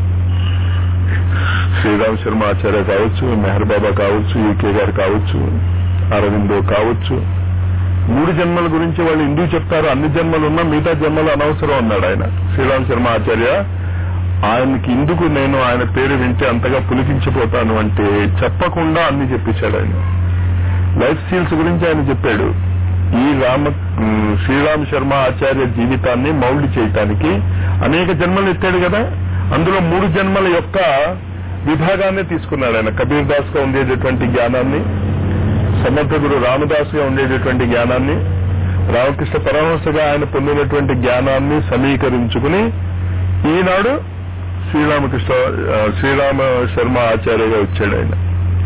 శ్రీరామ్ శర్మ ఆచార్య కావచ్చు మెహర్ బాబా కావచ్చు యూకే గారు కావచ్చు అరవిందో కావచ్చు మూడు జన్మల గురించి వాళ్ళు ఎందుకు చెప్తారు అన్ని జన్మలు ఉన్నా మిగతా జన్మలు అనవసరం అన్నాడు ఆయన శ్రీరామ్ శర్మ ఆచార్య ఆయనకి ఇందుకు నేను ఆయన పేరు వింటే అంతగా పులికించిపోతాను అంటే చెప్పకుండా అన్ని చెప్పించాడు ఆయన లైఫ్ స్టైల్స్ గురించి ఆయన చెప్పాడు ఈ రామ ఉమ్, శ్రీరామ్ శర్మ ఆచార్య జీవితాన్ని మౌల్డ్ చేయటానికి అనేక జన్మలు ఎత్తాడు కదా అందులో మూడు జన్మల యొక్క విభాగాన్ని తీసుకున్నాడు ఆయన కబీర్ దాస్ గా ఉండేటటువంటి జ్ఞానాన్ని సమర్థ గురు రామదాస్ గా ఉండేటటువంటి జ్ఞానాన్ని రామకృష్ణ పరమహంసగా ఆయన పొందినటువంటి జ్ఞానాన్ని సమీకరించుకుని ఈనాడు శ్రీరామకృష్ణ ఆ, శ్రీరామ శర్మ ఆచార్యగా వచ్చాడు ఆయన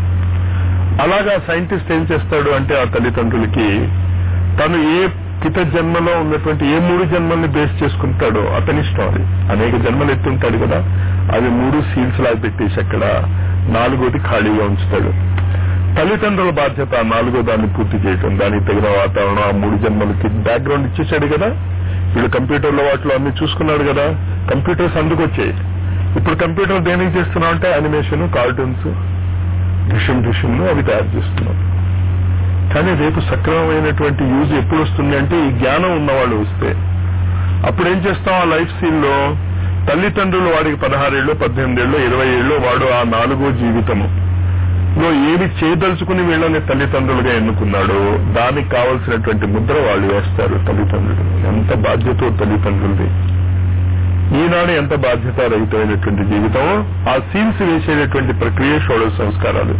అలాగా సైంటిస్ట్ ఏం చేస్తాడు అంటే ఆ తల్లిదండ్రులకి తను ఏ పిత జన్మలో ఉన్నటువంటి ఏ మూడు జన్మల్ని బేస్ చేసుకుంటాడో అతని ఇష్టం అది అనేక జన్మలు ఎత్తుంటాడు కదా అవి మూడు సీల్స్ లాగా పెట్టేసి అక్కడ నాలుగోది ఖాళీగా ఉంచుతాడు తల్లిదండ్రుల బాధ్యత ఆ నాలుగో దాన్ని పూర్తి చేయటం దానికి తగిన వాతావరణం ఆ మూడు జన్మలకి బ్యాక్గ్రౌండ్ ఇచ్చేసాడు కదా వీడు కంప్యూటర్లో వాటిలో అన్ని చూసుకున్నాడు కదా కంప్యూటర్స్ అందుకు వచ్చాయి ఇప్పుడు కంప్యూటర్ దేనికి చేస్తున్నాం అంటే యానిమేషన్ కార్టూన్స్ దృశ్యం దృశ్యంలో అవి తయారు చేస్తున్నాం కానీ రేపు సక్రమమైనటువంటి యూజ్ ఎప్పుడు వస్తుంది అంటే ఈ జ్ఞానం ఉన్నవాళ్ళు వస్తే అప్పుడు ఏం చేస్తాం ఆ లైఫ్ సీన్ లో తల్లిదండ్రులు వాడికి పదహారేళ్ళు పద్దెనిమిది ఏళ్ళు ఇరవై ఏళ్ళు వాడు ఆ నాలుగో జీవితము లో ఏది చేయదలుచుకుని వీళ్ళని తల్లిదండ్రులుగా ఎన్నుకున్నాడో దానికి కావలసినటువంటి ముద్ర వాళ్ళు వేస్తారు తల్లిదండ్రులు ఎంత బాధ్యత తల్లిదండ్రులది ఈనాడు ఎంత బాధ్యత రహితమైనటువంటి జీవితం ఆ సీన్స్ వేసేటటువంటి ప్రక్రియ షోడశ సంస్కారాలు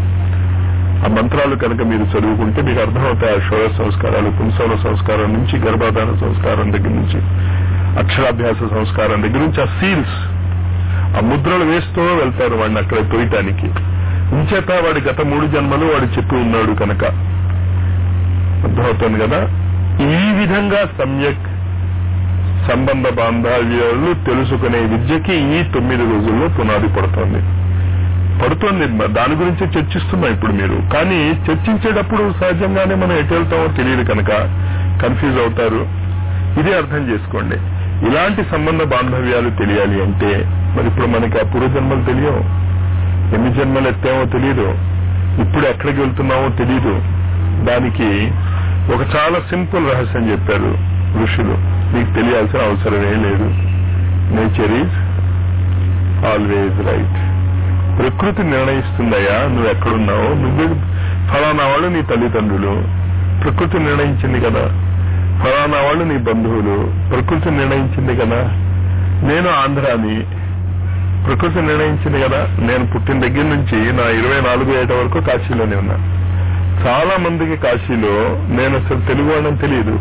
ఆ మంత్రాలు కనుక మీరు చదువుకుంటే మీకు అర్థమవుతాయి ఆ షోడశ సంస్కారాలు పుంసవన సంస్కారం నుంచి గర్భాధాన సంస్కారం దగ్గర నుంచి అక్షరాభ్యాస సంస్కారం దగ్గర నుంచి ఆ సీల్స్ ఆ ముద్రలు వేస్తూ వెళ్తారు వాడిని అక్కడ తొయ్యటానికి ఇంచేత వాడి గత మూడు జన్మలు వాడు చెప్పి ఉన్నాడు కనుక అర్థమవుతుంది కదా ఈ విధంగా సమ్యక్ సంబంధ బాంధవ్యాలు తెలుసుకునే విద్యకి ఈ తొమ్మిది రోజుల్లో పునాది పడుతోంది పడుతోంది దాని గురించి చర్చిస్తున్నాం ఇప్పుడు మీరు కానీ చర్చించేటప్పుడు సహజంగానే మనం ఎటు వెళ్తామో తెలియదు కనుక కన్ఫ్యూజ్ అవుతారు ఇదే అర్థం చేసుకోండి ఇలాంటి సంబంధ బాంధవ్యాలు తెలియాలి అంటే మరి ఇప్పుడు మనకి ఆ పూర్వజన్మలు తెలియవు ఎన్ని జన్మలు ఎత్తామో తెలియదు ఇప్పుడు ఎక్కడికి వెళ్తున్నామో తెలియదు దానికి ఒక చాలా సింపుల్ రహస్యం చెప్పారు ఋషులు నీకు తెలియాల్సిన అవసరమే లేదు నేచర్ ఈజ్ ఆల్వేజ్ రైట్ ప్రకృతి నిర్ణయిస్తుందయ్యా నువ్వు ఎక్కడున్నావో నువ్వు ఫలానా వాళ్ళు నీ తల్లిదండ్రులు ప్రకృతి నిర్ణయించింది కదా ఫలానా వాళ్ళు నీ బంధువులు ప్రకృతి నిర్ణయించింది కదా నేను ఆంధ్రాని ప్రకృతి నిర్ణయించింది కదా నేను పుట్టిన దగ్గర నుంచి నా ఇరవై నాలుగు ఏట వరకు కాశీలోనే ఉన్నా చాలా మందికి కాశీలో నేను అసలు తెలుగు వాళ్ళని తెలియదు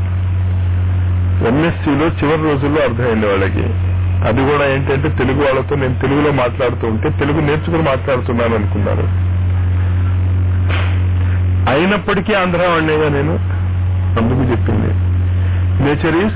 ఎంఎస్సీలో చివరి రోజుల్లో అర్థమైంది వాళ్ళకి అది కూడా ఏంటంటే తెలుగు వాళ్ళతో నేను తెలుగులో మాట్లాడుతూ ఉంటే తెలుగు నేర్చుకుని మాట్లాడుతున్నాను అనుకున్నారు అయినప్పటికీ ఆంధ్ర వాడినేగా నేను అందుకు చెప్పింది నేచర్ ఈస్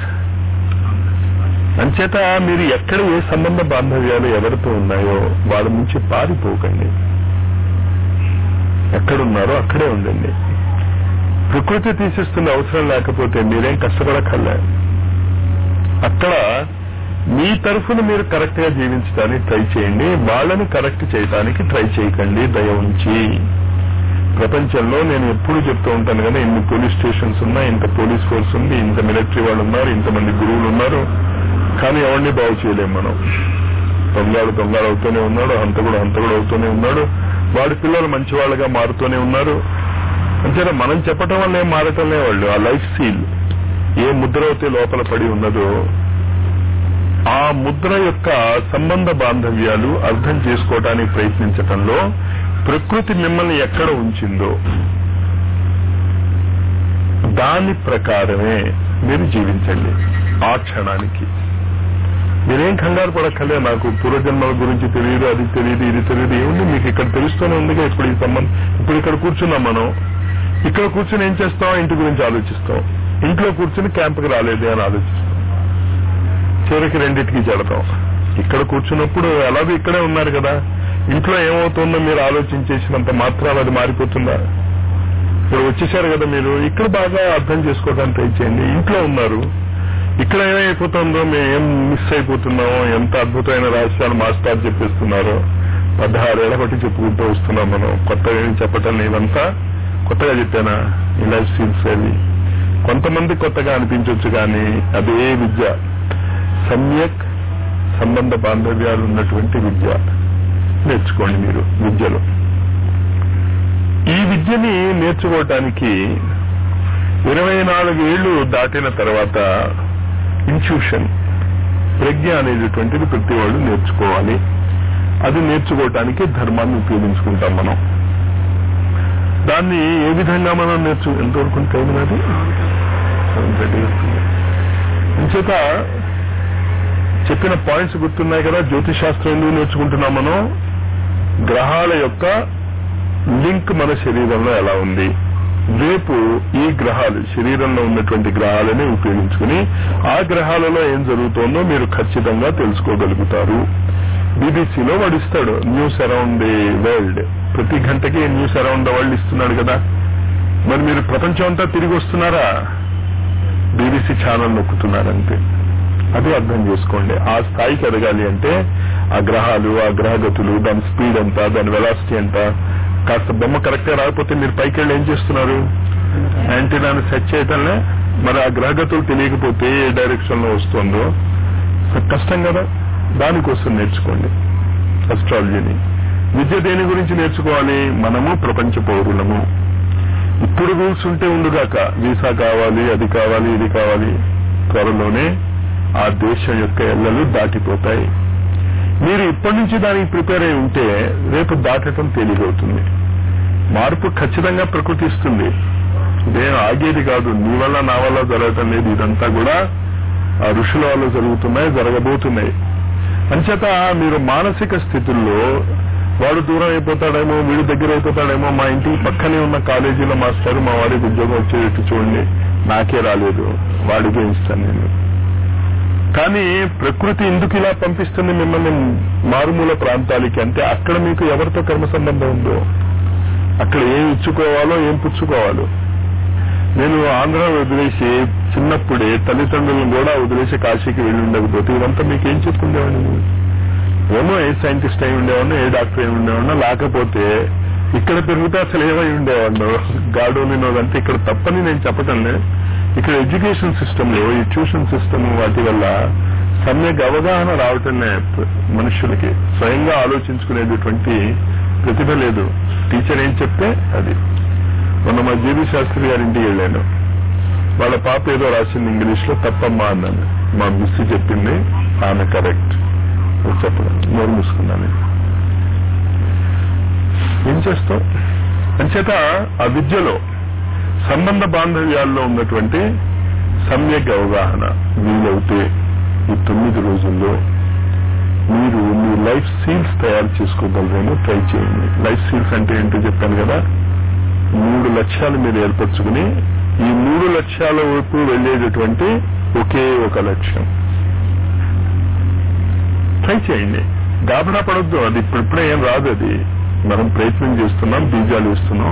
అంచేత మీరు ఎక్కడ ఏ సంబంధ బాంధవ్యాలు ఎవరితో ఉన్నాయో వాళ్ళ నుంచి పారిపోకండి ఎక్కడున్నారో అక్కడే ఉండండి ప్రకృతి తీసిస్తున్న అవసరం లేకపోతే మీరేం కష్టపడక్కర్లే అక్కడ మీ తరఫున మీరు కరెక్ట్ గా జీవించడానికి ట్రై చేయండి వాళ్ళని కరెక్ట్ చేయడానికి ట్రై చేయకండి దయ ఉంచి ప్రపంచంలో నేను ఎప్పుడు చెప్తూ ఉంటాను కదా ఇన్ని పోలీస్ స్టేషన్స్ ఉన్నాయి ఇంత పోలీస్ ఫోర్స్ ఉంది ఇంత మిలిటరీ వాళ్ళు ఉన్నారు ఇంతమంది గురువులు ఉన్నారు కానీ ఎవరిని బాగు చేయలేం మనం దొంగలు దొంగలు అవుతూనే ఉన్నాడు హంతకుడు హంతకుడు అవుతూనే ఉన్నాడు వాడి పిల్లలు మంచి వాళ్ళగా మారుతూనే ఉన్నారు అంతేనా మనం చెప్పటం వల్ల ఏం మారటంలే వాళ్ళు ఆ లైఫ్ సీల్ ఏ ముద్ర అయితే లోపల పడి ఉన్నదో ఆ ముద్ర యొక్క సంబంధ బాంధవ్యాలు అర్థం చేసుకోవడానికి ప్రయత్నించటంలో ప్రకృతి మిమ్మల్ని ఎక్కడ ఉంచిందో దాని ప్రకారమే మీరు జీవించండి ఆ క్షణానికి మీరేం కంగారు పడక్కర్లే నాకు పూర్వజన్మల గురించి తెలియదు అది తెలియదు ఇది తెలియదు ఏముంది మీకు ఇక్కడ తెలుస్తూనే ఉందిగా ఇప్పుడు ఈ సంబంధం ఇప్పుడు ఇక్కడ కూర్చున్నాం మనం ఇక్కడ కూర్చుని ఏం చేస్తాం ఇంటి గురించి ఆలోచిస్తాం ఇంట్లో కూర్చుని క్యాంప్కి రాలేదే అని ఆలోచిస్తాం చివరికి రెండింటికి చెడతాం ఇక్కడ కూర్చున్నప్పుడు ఎలాగో ఇక్కడే ఉన్నారు కదా ఇంట్లో ఏమవుతుందో మీరు ఆలోచించేసినంత మాత్రం అది మారిపోతుందా ఇప్పుడు వచ్చేసారు కదా మీరు ఇక్కడ బాగా అర్థం చేసుకోవడానికి ట్రై చేయండి ఇంట్లో ఉన్నారు ఇక్కడ ఏమైపోతుందో మేము ఏం మిస్ అయిపోతున్నామో ఎంత అద్భుతమైన రహస్యాలు మాస్టర్ చెప్పిస్తున్నారో పదహారేళ్ల బట్టి చెప్పుకుంటూ వస్తున్నాం మనం కొత్తగా ఏం చెప్పటం లేదంతా కొత్తగా చెప్పానా ఈ లైఫ్ స్కిల్స్ అవి కొంతమంది కొత్తగా అనిపించవచ్చు కానీ అదే విద్య సమ్యక్ సంబంధ బాంధవ్యాలు ఉన్నటువంటి విద్య నేర్చుకోండి మీరు విద్యలో ఈ విద్యని నేర్చుకోవటానికి ఇరవై నాలుగు ఏళ్లు దాటిన తర్వాత ఇన్స్టిట్యూషన్ ప్రజ్ఞ అనేటటువంటిది ప్రతి వాళ్ళు నేర్చుకోవాలి అది నేర్చుకోవటానికి ధర్మాన్ని ఉపయోగించుకుంటాం మనం దాన్ని ఏ విధంగా మనం నేర్చు ఎంతవరకు టైం అది ఇంచేత చెప్పిన పాయింట్స్ గుర్తున్నాయి కదా జ్యోతిష్ శాస్త్రం ఎందుకు నేర్చుకుంటున్నాం మనం గ్రహాల యొక్క లింక్ మన శరీరంలో ఎలా ఉంది రేపు ఈ గ్రహాలు శరీరంలో ఉన్నటువంటి గ్రహాలని ఉపయోగించుకుని ఆ గ్రహాలలో ఏం జరుగుతోందో మీరు ఖచ్చితంగా తెలుసుకోగలుగుతారు బీబీసీలో వాడు ఇస్తాడు న్యూస్ అరౌండ్ ది వరల్డ్ ప్రతి గంటకి న్యూస్ అరౌండ్ ద వరల్డ్ ఇస్తున్నాడు కదా మరి మీరు ప్రపంచం అంతా తిరిగి వస్తున్నారా బీబీసీ ఛానల్ నొక్కుతున్నారంతే అది అర్థం చేసుకోండి ఆ స్థాయికి ఎదగాలి అంటే ఆ గ్రహాలు ఆ గ్రహగతులు దాని స్పీడ్ ఎంత దాని వెలాసిటీ ఎంత కాస్త బొమ్మ కరెక్ట్ గా రాకపోతే మీరు పైకి వెళ్ళి ఏం చేస్తున్నారు యాంటీనాను సెట్ చేయటంలే మరి ఆ గ్రహగతులు తెలియకపోతే ఏ డైరెక్షన్ లో వస్తుందో కష్టం కదా దానికోసం నేర్చుకోండి అస్ట్రాలజీని విద్య దేని గురించి నేర్చుకోవాలి మనము ప్రపంచ పౌరులము ఇప్పుడు రూల్స్ ఉంటే ఉండుగాక వీసా కావాలి అది కావాలి ఇది కావాలి త్వరలోనే ఆ దేశం యొక్క ఎల్లలు దాటిపోతాయి మీరు ఇప్పటి నుంచి దానికి ప్రిపేర్ అయి ఉంటే రేపు దాటటం తేలిగవుతుంది మార్పు ఖచ్చితంగా ప్రకృతి ఇస్తుంది ఇదేం ఆగేది కాదు నీ వల్ల నా వల్ల జరగటం లేదు ఇదంతా కూడా ఆ ఋషుల వల్ల జరుగుతున్నాయి జరగబోతున్నాయి అంచేత మీరు మానసిక స్థితుల్లో వాడు దూరం అయిపోతాడేమో వీడు దగ్గర అయిపోతాడేమో మా ఇంటికి పక్కనే ఉన్న కాలేజీలో మాస్టర్ మా వాడికి ఉద్యోగం వచ్చేటట్టు చూడండి నాకే రాలేదు వాడికే ఇస్తాను నేను కానీ ప్రకృతి ఎందుకు ఇలా పంపిస్తుంది మిమ్మల్ని మారుమూల ప్రాంతాలకి అంటే అక్కడ మీకు ఎవరితో కర్మ సంబంధం ఉందో అక్కడ ఏం ఇచ్చుకోవాలో ఏం పుచ్చుకోవాలో నేను ఆంధ్ర వదిలేసి చిన్నప్పుడే తల్లిదండ్రులను కూడా వదిలేసి కాశీకి వెళ్ళి ఉండకపోతే ఇదంతా మీకు ఏం చెప్పుకుండేవాడిని ఏమో ఏ సైంటిస్ట్ అయి ఉండేవాడినో ఏ డాక్టర్ అయి ఉండేవాడినో లేకపోతే ఇక్కడ పెరిగితే అసలు ఏమై ఉండేవాడినో గాడోలినో అంటే ఇక్కడ తప్పని నేను చెప్పటంలే ఇక్కడ ఎడ్యుకేషన్ సిస్టమ్ లో ఈ ట్యూషన్ సిస్టమ్ వాటి వల్ల సమ్యక్ అవగాహన రావటమే మనుషులకి స్వయంగా ఆలోచించుకునేటటువంటి ప్రతిభ లేదు టీచర్ ఏం చెప్తే అది మొన్న మా జీవి శాస్త్రి గారి ఇంటికి వెళ్ళాను వాళ్ళ పాప ఏదో రాసింది ఇంగ్లీష్ లో తప్పమ్మా అన్నాను మా మిస్ చెప్పింది ఆమె కరెక్ట్ చెప్పడం నోరు మూసుకున్నాను ఏం చేస్తాం అంచేత ఆ విద్యలో సంబంధ బాంధవ్యాల్లో ఉన్నటువంటి సమ్యక్ అవగాహన వీలవుతే ఈ తొమ్మిది రోజుల్లో మీరు మీ లైఫ్ సీల్స్ తయారు చేసుకోగలరేమో ట్రై చేయండి లైఫ్ సీల్స్ అంటే ఏంటో చెప్పాను కదా మూడు లక్ష్యాలు మీరు ఏర్పరచుకుని ఈ మూడు లక్ష్యాల వైపు వెళ్ళేటటువంటి ఒకే ఒక లక్ష్యం ట్రై చేయండి గాబరా పడొద్దు అది ఇప్పుడిప్పుడే ఏం రాదు అది మనం ప్రయత్నం చేస్తున్నాం బీజాలు ఇస్తున్నాం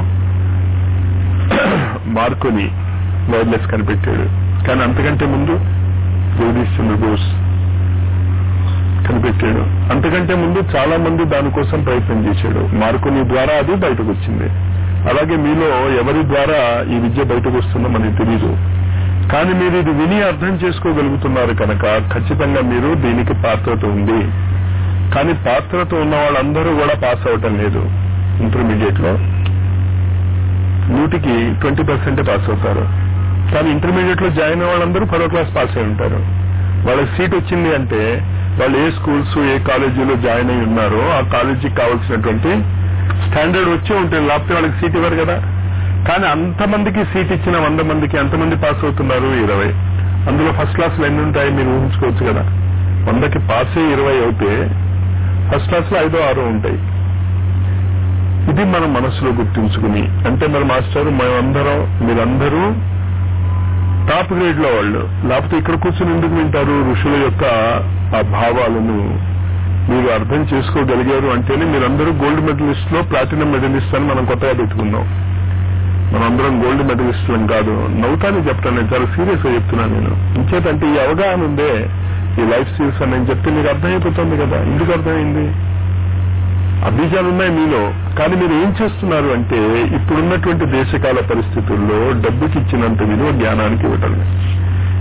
మార్కొని వైర్లెస్ కనిపెట్టాడు కానీ అంతకంటే ముందు జగదీష్ చంద్ర బోస్ కనిపెట్టాడు అంతకంటే ముందు చాలా మంది దానికోసం ప్రయత్నం చేశాడు మార్కొని ద్వారా అది బయటకు వచ్చింది అలాగే మీలో ఎవరి ద్వారా ఈ విద్య బయటకు వస్తుందో మనకి తెలియదు కానీ మీరు ఇది విని అర్థం చేసుకోగలుగుతున్నారు కనుక ఖచ్చితంగా మీరు దీనికి పాత్రత ఉంది కానీ పాత్రత ఉన్న వాళ్ళందరూ కూడా పాస్ అవటం లేదు ఇంటర్మీడియట్ లో నూటికి ట్వంటీ పర్సెంటే పాస్ అవుతారు కానీ ఇంటర్మీడియట్ లో జాయిన్ అయిన వాళ్ళందరూ పదో క్లాస్ పాస్ అయి ఉంటారు వాళ్ళకి సీట్ వచ్చింది అంటే వాళ్ళు ఏ స్కూల్స్ ఏ కాలేజీలో జాయిన్ అయి ఉన్నారో ఆ కాలేజీకి కావాల్సినటువంటి స్టాండర్డ్ వచ్చే ఉంటుంది లేకపోతే వాళ్ళకి సీట్ ఇవ్వరు కదా కానీ అంతమందికి సీట్ ఇచ్చిన వంద మందికి ఎంతమంది పాస్ అవుతున్నారు ఇరవై అందులో ఫస్ట్ క్లాస్ లో ఎన్ని ఉంటాయి మీరు ఊహించుకోవచ్చు కదా వందకి పాస్ అయ్యి ఇరవై అవుతే ఫస్ట్ క్లాస్ లో ఐదో ఆరో ఉంటాయి ఇది మనం మనసులో గుర్తుంచుకుని అంటే మరి మాస్టర్ మేమందరం మీరందరూ టాప్ గ్రేడ్ లో వాళ్ళు లేకపోతే ఇక్కడ కూర్చుని ఎందుకు వింటారు ఋషుల యొక్క ఆ భావాలను మీరు అర్థం చేసుకోగలిగారు అంటేనే మీరందరూ గోల్డ్ మెడలిస్ట్ లో ప్లాటినం మెడలిస్ట్ అని మనం కొత్తగా పెట్టుకుందాం మనందరం గోల్డ్ మెడలిస్టులం కాదు నవ్వుతానే చెప్తాను నేను చాలా సీరియస్ గా చెప్తున్నాను నేను ఇంచేతంటే ఈ అవగాహన ఉందే ఈ లైఫ్ స్కిల్స్ అని నేను చెప్తే మీకు అర్థమైపోతుంది కదా ఎందుకు అర్థమైంది అభిజాలు ఉన్నాయి మీలో కానీ మీరు ఏం చేస్తున్నారు అంటే ఇప్పుడున్నటువంటి దేశకాల పరిస్థితుల్లో డబ్బుకి ఇచ్చినంత విలువ జ్ఞానానికి ఇవ్వటం లేదు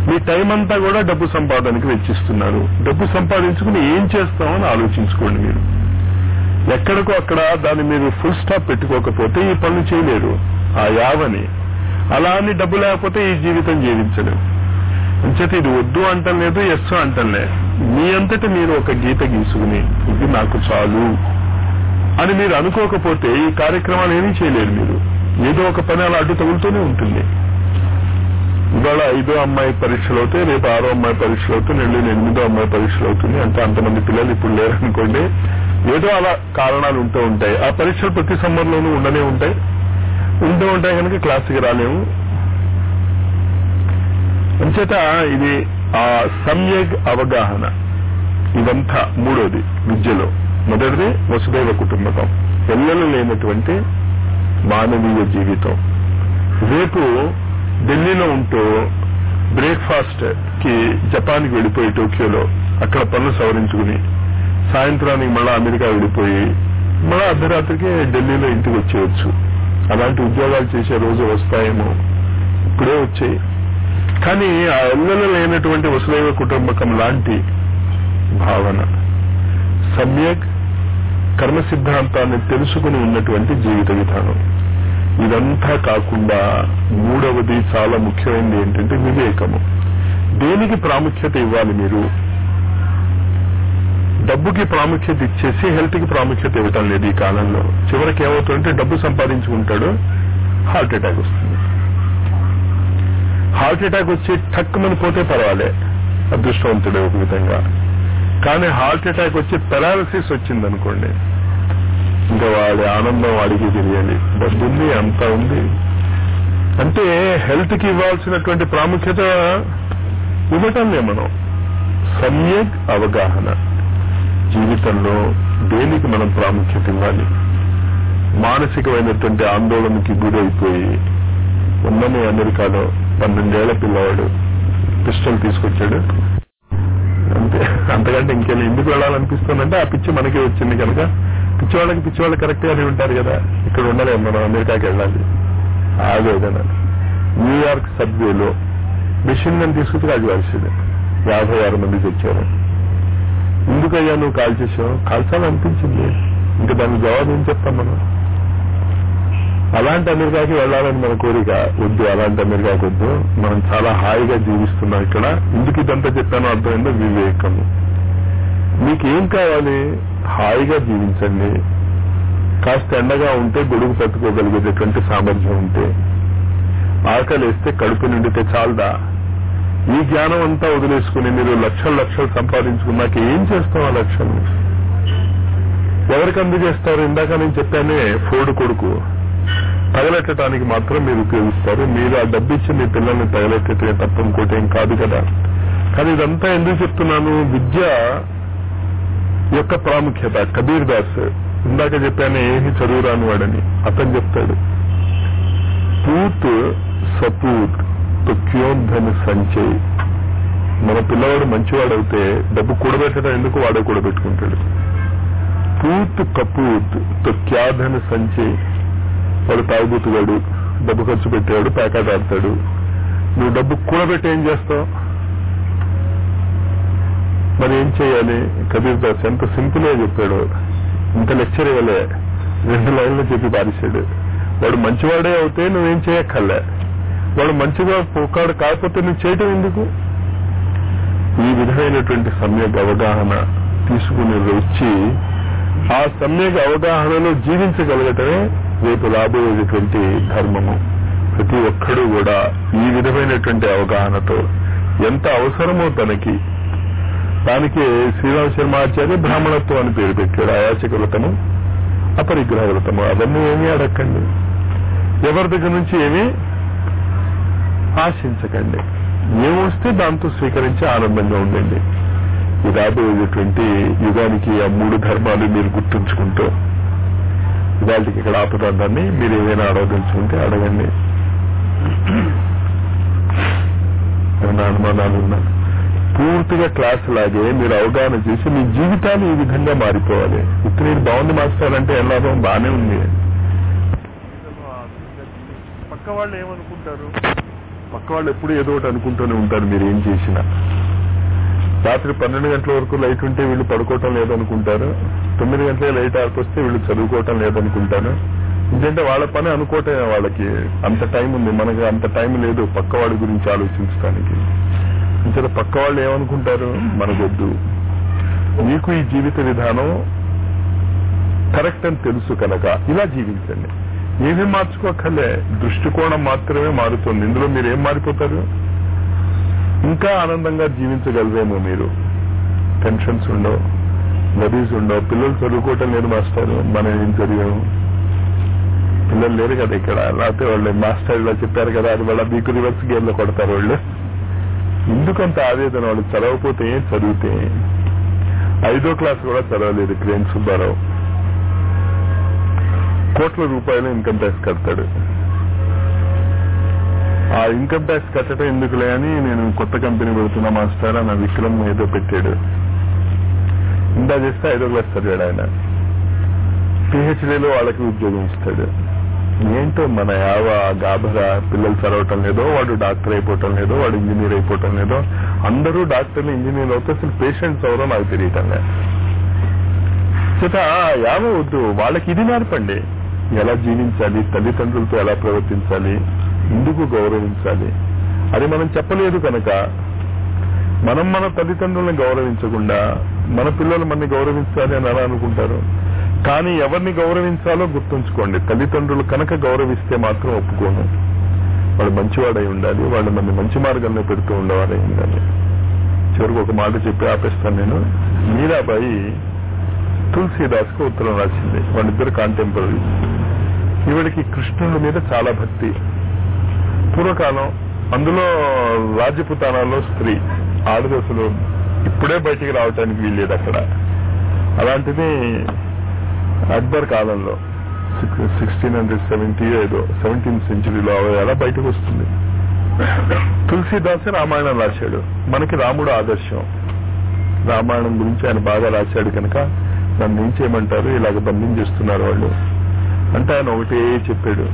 మీ టైం అంతా కూడా డబ్బు సంపాదనకి వెచ్చిస్తున్నారు డబ్బు సంపాదించుకుని ఏం చేస్తామని ఆలోచించుకోండి మీరు ఎక్కడికో అక్కడ దాన్ని మీరు ఫుల్ స్టాప్ పెట్టుకోకపోతే ఈ పనులు చేయలేరు ఆ యావని అలా అని డబ్బు లేకపోతే ఈ జీవితం జీవించలేరు అంచేత ఇది వద్దు అంటం లేదు ఎస్ అంటంలే మీ అంతటి మీరు ఒక గీత గీసుకుని ఇది నాకు చాలు అని మీరు అనుకోకపోతే ఈ కార్యక్రమాలు ఏమీ చేయలేరు మీరు ఏదో ఒక పని అలా అడ్డు తగులుతూనే ఉంటుంది ఇవాళ ఐదో అమ్మాయి పరీక్షలు అవుతాయి రేపు ఆరో అమ్మాయి పరీక్షలు అవుతాయి నెల్లు ఎనిమిదో అమ్మాయి పరీక్షలు అవుతుంది అంటే అంతమంది పిల్లలు ఇప్పుడు లేరనుకోండి ఏదో అలా కారణాలు ఉంటూ ఉంటాయి ఆ పరీక్షలు ప్రతి సమ్మర్లోనూ ఉండనే ఉంటాయి ఉంటూ ఉంటాయి కనుక క్లాస్కి రాలేము అంచేత ఇది ఆ సమ్యక్ అవగాహన ఇదంతా మూడోది విద్యలో మొదటిది వసుదైవ కుటుంబకం పిల్లలు లేనటువంటి మానవీయ జీవితం రేపు ఢిల్లీలో ఉంటూ బ్రేక్ఫాస్ట్ కి జపాన్కి వెళ్ళిపోయి టోక్యోలో అక్కడ పనులు సవరించుకుని సాయంత్రానికి మళ్ళా అమెరికా వెళ్ళిపోయి మళ్ళా అర్ధరాత్రికి ఢిల్లీలో ఇంటికి వచ్చేయచ్చు అలాంటి ఉద్యోగాలు చేసే రోజు వస్తాయేమో ఇప్పుడే వచ్చాయి కానీ ఆ ఎల్లలు లేనటువంటి వసుదైవ కుటుంబకం లాంటి భావన సమ్యక్ కర్మ సిద్ధాంతాన్ని తెలుసుకుని ఉన్నటువంటి జీవిత విధానం ఇదంతా కాకుండా మూడవది చాలా ముఖ్యమైనది ఏంటంటే వివేకము దేనికి ప్రాముఖ్యత ఇవ్వాలి మీరు డబ్బుకి ప్రాముఖ్యత ఇచ్చేసి హెల్త్ కి ప్రాముఖ్యత ఇవ్వటం లేదు ఈ కాలంలో చివరికి ఏమవుతుందంటే డబ్బు సంపాదించుకుంటాడు హార్ట్ అటాక్ వస్తుంది హార్ట్ అటాక్ వచ్చి ఠక్కుమని పోతే పర్వాలే అదృష్టవంతుడే ఒక విధంగా కానీ హార్ట్ అటాక్ వచ్చి పెరాలసిస్ వచ్చింది అనుకోండి ఇంకా వాడి ఆనందం వాడికి తెలియాలి డబ్బు ఉంది అంతా ఉంది అంటే హెల్త్ కి ఇవ్వాల్సినటువంటి ప్రాముఖ్యత ఇవ్వటంలే మనం సమ్యక్ అవగాహన జీవితంలో దేనికి మనం ప్రాముఖ్యత ఇవ్వాలి మానసికమైనటువంటి ఆందోళనకి గురైపోయి ఉన్నమే అమెరికాలో పన్నెండేళ్ల పిల్లవాడు పిస్టల్ తీసుకొచ్చాడు అంతే అంతకంటే ఇంకేం ఎందుకు వెళ్ళాలనిపిస్తుందంటే ఆ పిచ్చి మనకే వచ్చింది కనుక పిచ్చి వాళ్ళకి పిచ్చి వాళ్ళు కరెక్ట్ గానే ఉంటారు కదా ఇక్కడ ఉండలేము మనం అమెరికాకి వెళ్ళాలి ఆవేదన న్యూయార్క్ సబ్వేలో మిషన్ గన్ తీసుకుని కాల్ చేసింది యాభై ఆరు మంది తెచ్చారు ఎందుకయ్యా నువ్వు కాల్ చేసావు కాల్చాలనిపించింది ఇంకా దానికి జవాబు ఏం చెప్తాం మనం అలాంటి అమెరికాకి వెళ్ళాలని మన కోరిక వద్దు అలాంటి అమెరికాకి వద్దు మనం చాలా హాయిగా జీవిస్తున్నాం ఇక్కడ ఎందుకు ఇదంతా చెప్పానో అర్థమైందో వివేకము మీకేం కావాలి హాయిగా జీవించండి కాస్త ఎండగా ఉంటే గొడుగు పట్టుకోగలిగేటటువంటి సామర్థ్యం ఉంటే ఆకలి వేస్తే కడుపు నిండితే చాలదా ఈ జ్ఞానం అంతా వదిలేసుకుని మీరు లక్షలు లక్షలు సంపాదించుకున్నాక ఏం చేస్తాం ఆ లక్షలు ఎవరికి అందజేస్తారు ఇందాక నేను చెప్పానే ఫోర్డ్ కొడుకు తగలెట్టడానికి మాత్రం మీరు ఉపయోగిస్తారు మీరు ఆ డబ్బిచ్చి మీ పిల్లల్ని తగలెట్టే తప్ప ఇంకోటి ఏం కాదు కదా కానీ ఇదంతా ఎందుకు చెప్తున్నాను విద్య యొక్క ప్రాముఖ్యత కబీర్ దాస్ ఇందాక చెప్పాను ఏమి చదువురాని వాడని అతను చెప్తాడు పూత్ సపూత్ క్యోధన్ సంచయ్ మన పిల్లవాడు మంచివాడైతే డబ్బు కూడబెట్టడం ఎందుకు వాడే కూడబెట్టుకుంటాడు పూత్ కపూత్ క్యాధన్ సంచయ్ వాడు తాగుబోతుగాడు డబ్బు ఖర్చు పెట్టాడు ప్యాకెట్ ఆడతాడు నువ్వు డబ్బు కూడబెట్టి ఏం చేస్తావు మరి ఏం చేయాలి కబీర్ దాస్ ఎంత సింపుల్ గా చెప్పాడు ఇంత లెక్చర్ ఇవ్వలే రెండు లైన్లు చెప్పి పారేశాడు వాడు మంచివాడే అవుతే నువ్వేం చేయక్కర్లే వాడు మంచిగా పోకాడు కాకపోతే నువ్వు చేయటం ఎందుకు ఈ విధమైనటువంటి సమ్యక్ అవగాహన తీసుకుని వచ్చి ఆ సమ్యక్ అవగాహనలో జీవించగలగటమే రేపు రాబోయేటటువంటి ధర్మము ప్రతి ఒక్కడూ కూడా ఈ విధమైనటువంటి అవగాహనతో ఎంత అవసరమో తనకి దానికి శ్రీరామ శర్మాచార్య బ్రాహ్మణత్వం అని పేరు పెట్టాడు అయాచక వ్రతము అపరిగ్రహ వ్రతము అవన్నీ ఏమీ అడగండి ఎవరి దగ్గర నుంచి ఏమీ ఆశించకండి ఏమొస్తే దాంతో స్వీకరించి ఆనందంగా ఉండండి ఈ రాబోయేటువంటి యుగానికి ఆ మూడు ధర్మాలు మీరు గుర్తుంచుకుంటూ ఇవాళకి ఇక్కడ ఆపదాన్ని మీరు ఏదైనా అడగదలుచుకుంటే అడగండి ఏమైనా అనుమానాలు ఉన్నా పూర్తిగా క్లాస్ లాగే మీరు అవగాహన చేసి మీ జీవితాలు ఈ విధంగా మారిపోవాలి ఇప్పుడు నేను బాగుంది మాస్టర్ అంటే ఎలా బాగానే ఉంది పక్క వాళ్ళు ఏమనుకుంటారు పక్క వాళ్ళు ఎప్పుడు ఏదో ఒకటి అనుకుంటూనే ఉంటారు మీరు ఏం చేసినా రాత్రి పన్నెండు గంటల వరకు లైట్ ఉంటే వీళ్ళు పడుకోవటం లేదనుకుంటారు తొమ్మిది గంటలే లైట్ ఆరిపోస్తే వీళ్ళు చదువుకోవటం లేదనుకుంటారు ఎందుకంటే వాళ్ళ పని అనుకోవటమే వాళ్ళకి అంత టైం ఉంది మనకి అంత టైం లేదు పక్క వాడి గురించి ఆలోచించడానికి ఇంకా పక్క వాళ్ళు ఏమనుకుంటారు మనకొద్దు మీకు ఈ జీవిత విధానం కరెక్ట్ అని తెలుసు కనుక ఇలా జీవించండి ఏమీ మార్చుకోకర్లే దృష్టికోణం మాత్రమే మారుతుంది ఇందులో మీరు ఏం మారిపోతారు ఇంకా ఆనందంగా జీవించగలరేమో మీరు టెన్షన్స్ ఉండవు వరీస్ ఉండవు పిల్లలు చదువుకోవటం లేదు మాస్టర్ మనం ఏం చదివాము పిల్లలు లేరు కదా ఇక్కడ లేకపోతే వాళ్ళు మాస్టర్ ఇలా చెప్పారు కదా అది వాళ్ళ మీకు రివర్స్ గేమ్ లో కొడతారు వాళ్ళు ఎందుకంత ఆవేదన వాళ్ళు చదవకపోతే చదివితే ఐదో క్లాస్ కూడా చదవలేదు క్రేన్ సుబ్బారావు కోట్ల రూపాయలు ఇన్కమ్ ట్యాక్స్ కడతాడు ఆ ఇన్కమ్ ట్యాక్స్ కట్టడం ఎందుకులే అని నేను కొత్త కంపెనీ పెడుతున్నా మాస్టర్ అని విక్రమ్ ఏదో పెట్టాడు ఇందా చేస్తే ఐదో క్లాస్ చదివాడు ఆయన పిహెచ్డీలో వాళ్ళకి ఉద్యోగం ఇస్తాడు ఏంటో మన యావ గాబరా పిల్లలు చదవటం లేదో వాడు డాక్టర్ అయిపోవటం లేదో వాడు ఇంజనీర్ అయిపోవటం లేదో అందరూ డాక్టర్లు ఇంజనీర్ అవుతే అసలు పేషెంట్స్ ఎవరో నాకు తెలియటం లేదు చేత యావ వద్దు వాళ్ళకి ఇది నేర్పండి ఎలా జీవించాలి తల్లిదండ్రులతో ఎలా ప్రవర్తించాలి ఎందుకు గౌరవించాలి అది మనం చెప్పలేదు కనుక మనం మన తల్లిదండ్రులను గౌరవించకుండా మన పిల్లలు మనని గౌరవించాలి అని అలా అనుకుంటారు కానీ ఎవరిని గౌరవించాలో గుర్తుంచుకోండి తల్లిదండ్రులు కనుక గౌరవిస్తే మాత్రం ఒప్పుకోను వాడు మంచివాడై ఉండాలి వాళ్ళు మన మంచి మార్గంలో పెడుతూ ఉండవాడై ఉండాలి చివరికి ఒక మాట చెప్పి ఆపేస్తాను నేను మీరాబాయి తులసీదాస్కి ఉత్తరం రాసింది వాళ్ళిద్దరు కాంటెంపరీ ఈవిడికి కృష్ణుడి మీద చాలా భక్తి పూర్వకాలం అందులో రాజపుతానాల్లో స్త్రీ ఆడదశలు ఇప్పుడే బయటికి రావటానికి వీల్లేదు అక్కడ అలాంటిది అక్బర్ కాలంలో సిక్స్టీన్ హండ్రెడ్ సెవెంటీ ఏదో సెవెంటీన్త్ సెంచురీలో ఎలా బయటకు వస్తుంది తులసీదాస్ రామాయణం రాశాడు మనకి రాముడు ఆదర్శం రామాయణం గురించి ఆయన బాగా రాశాడు కనుక నన్ను ఏం చేయమంటారు ఇలాగ బంధించేస్తున్నారు వాళ్ళు అంటే ఆయన ఒకటే చెప్పాడు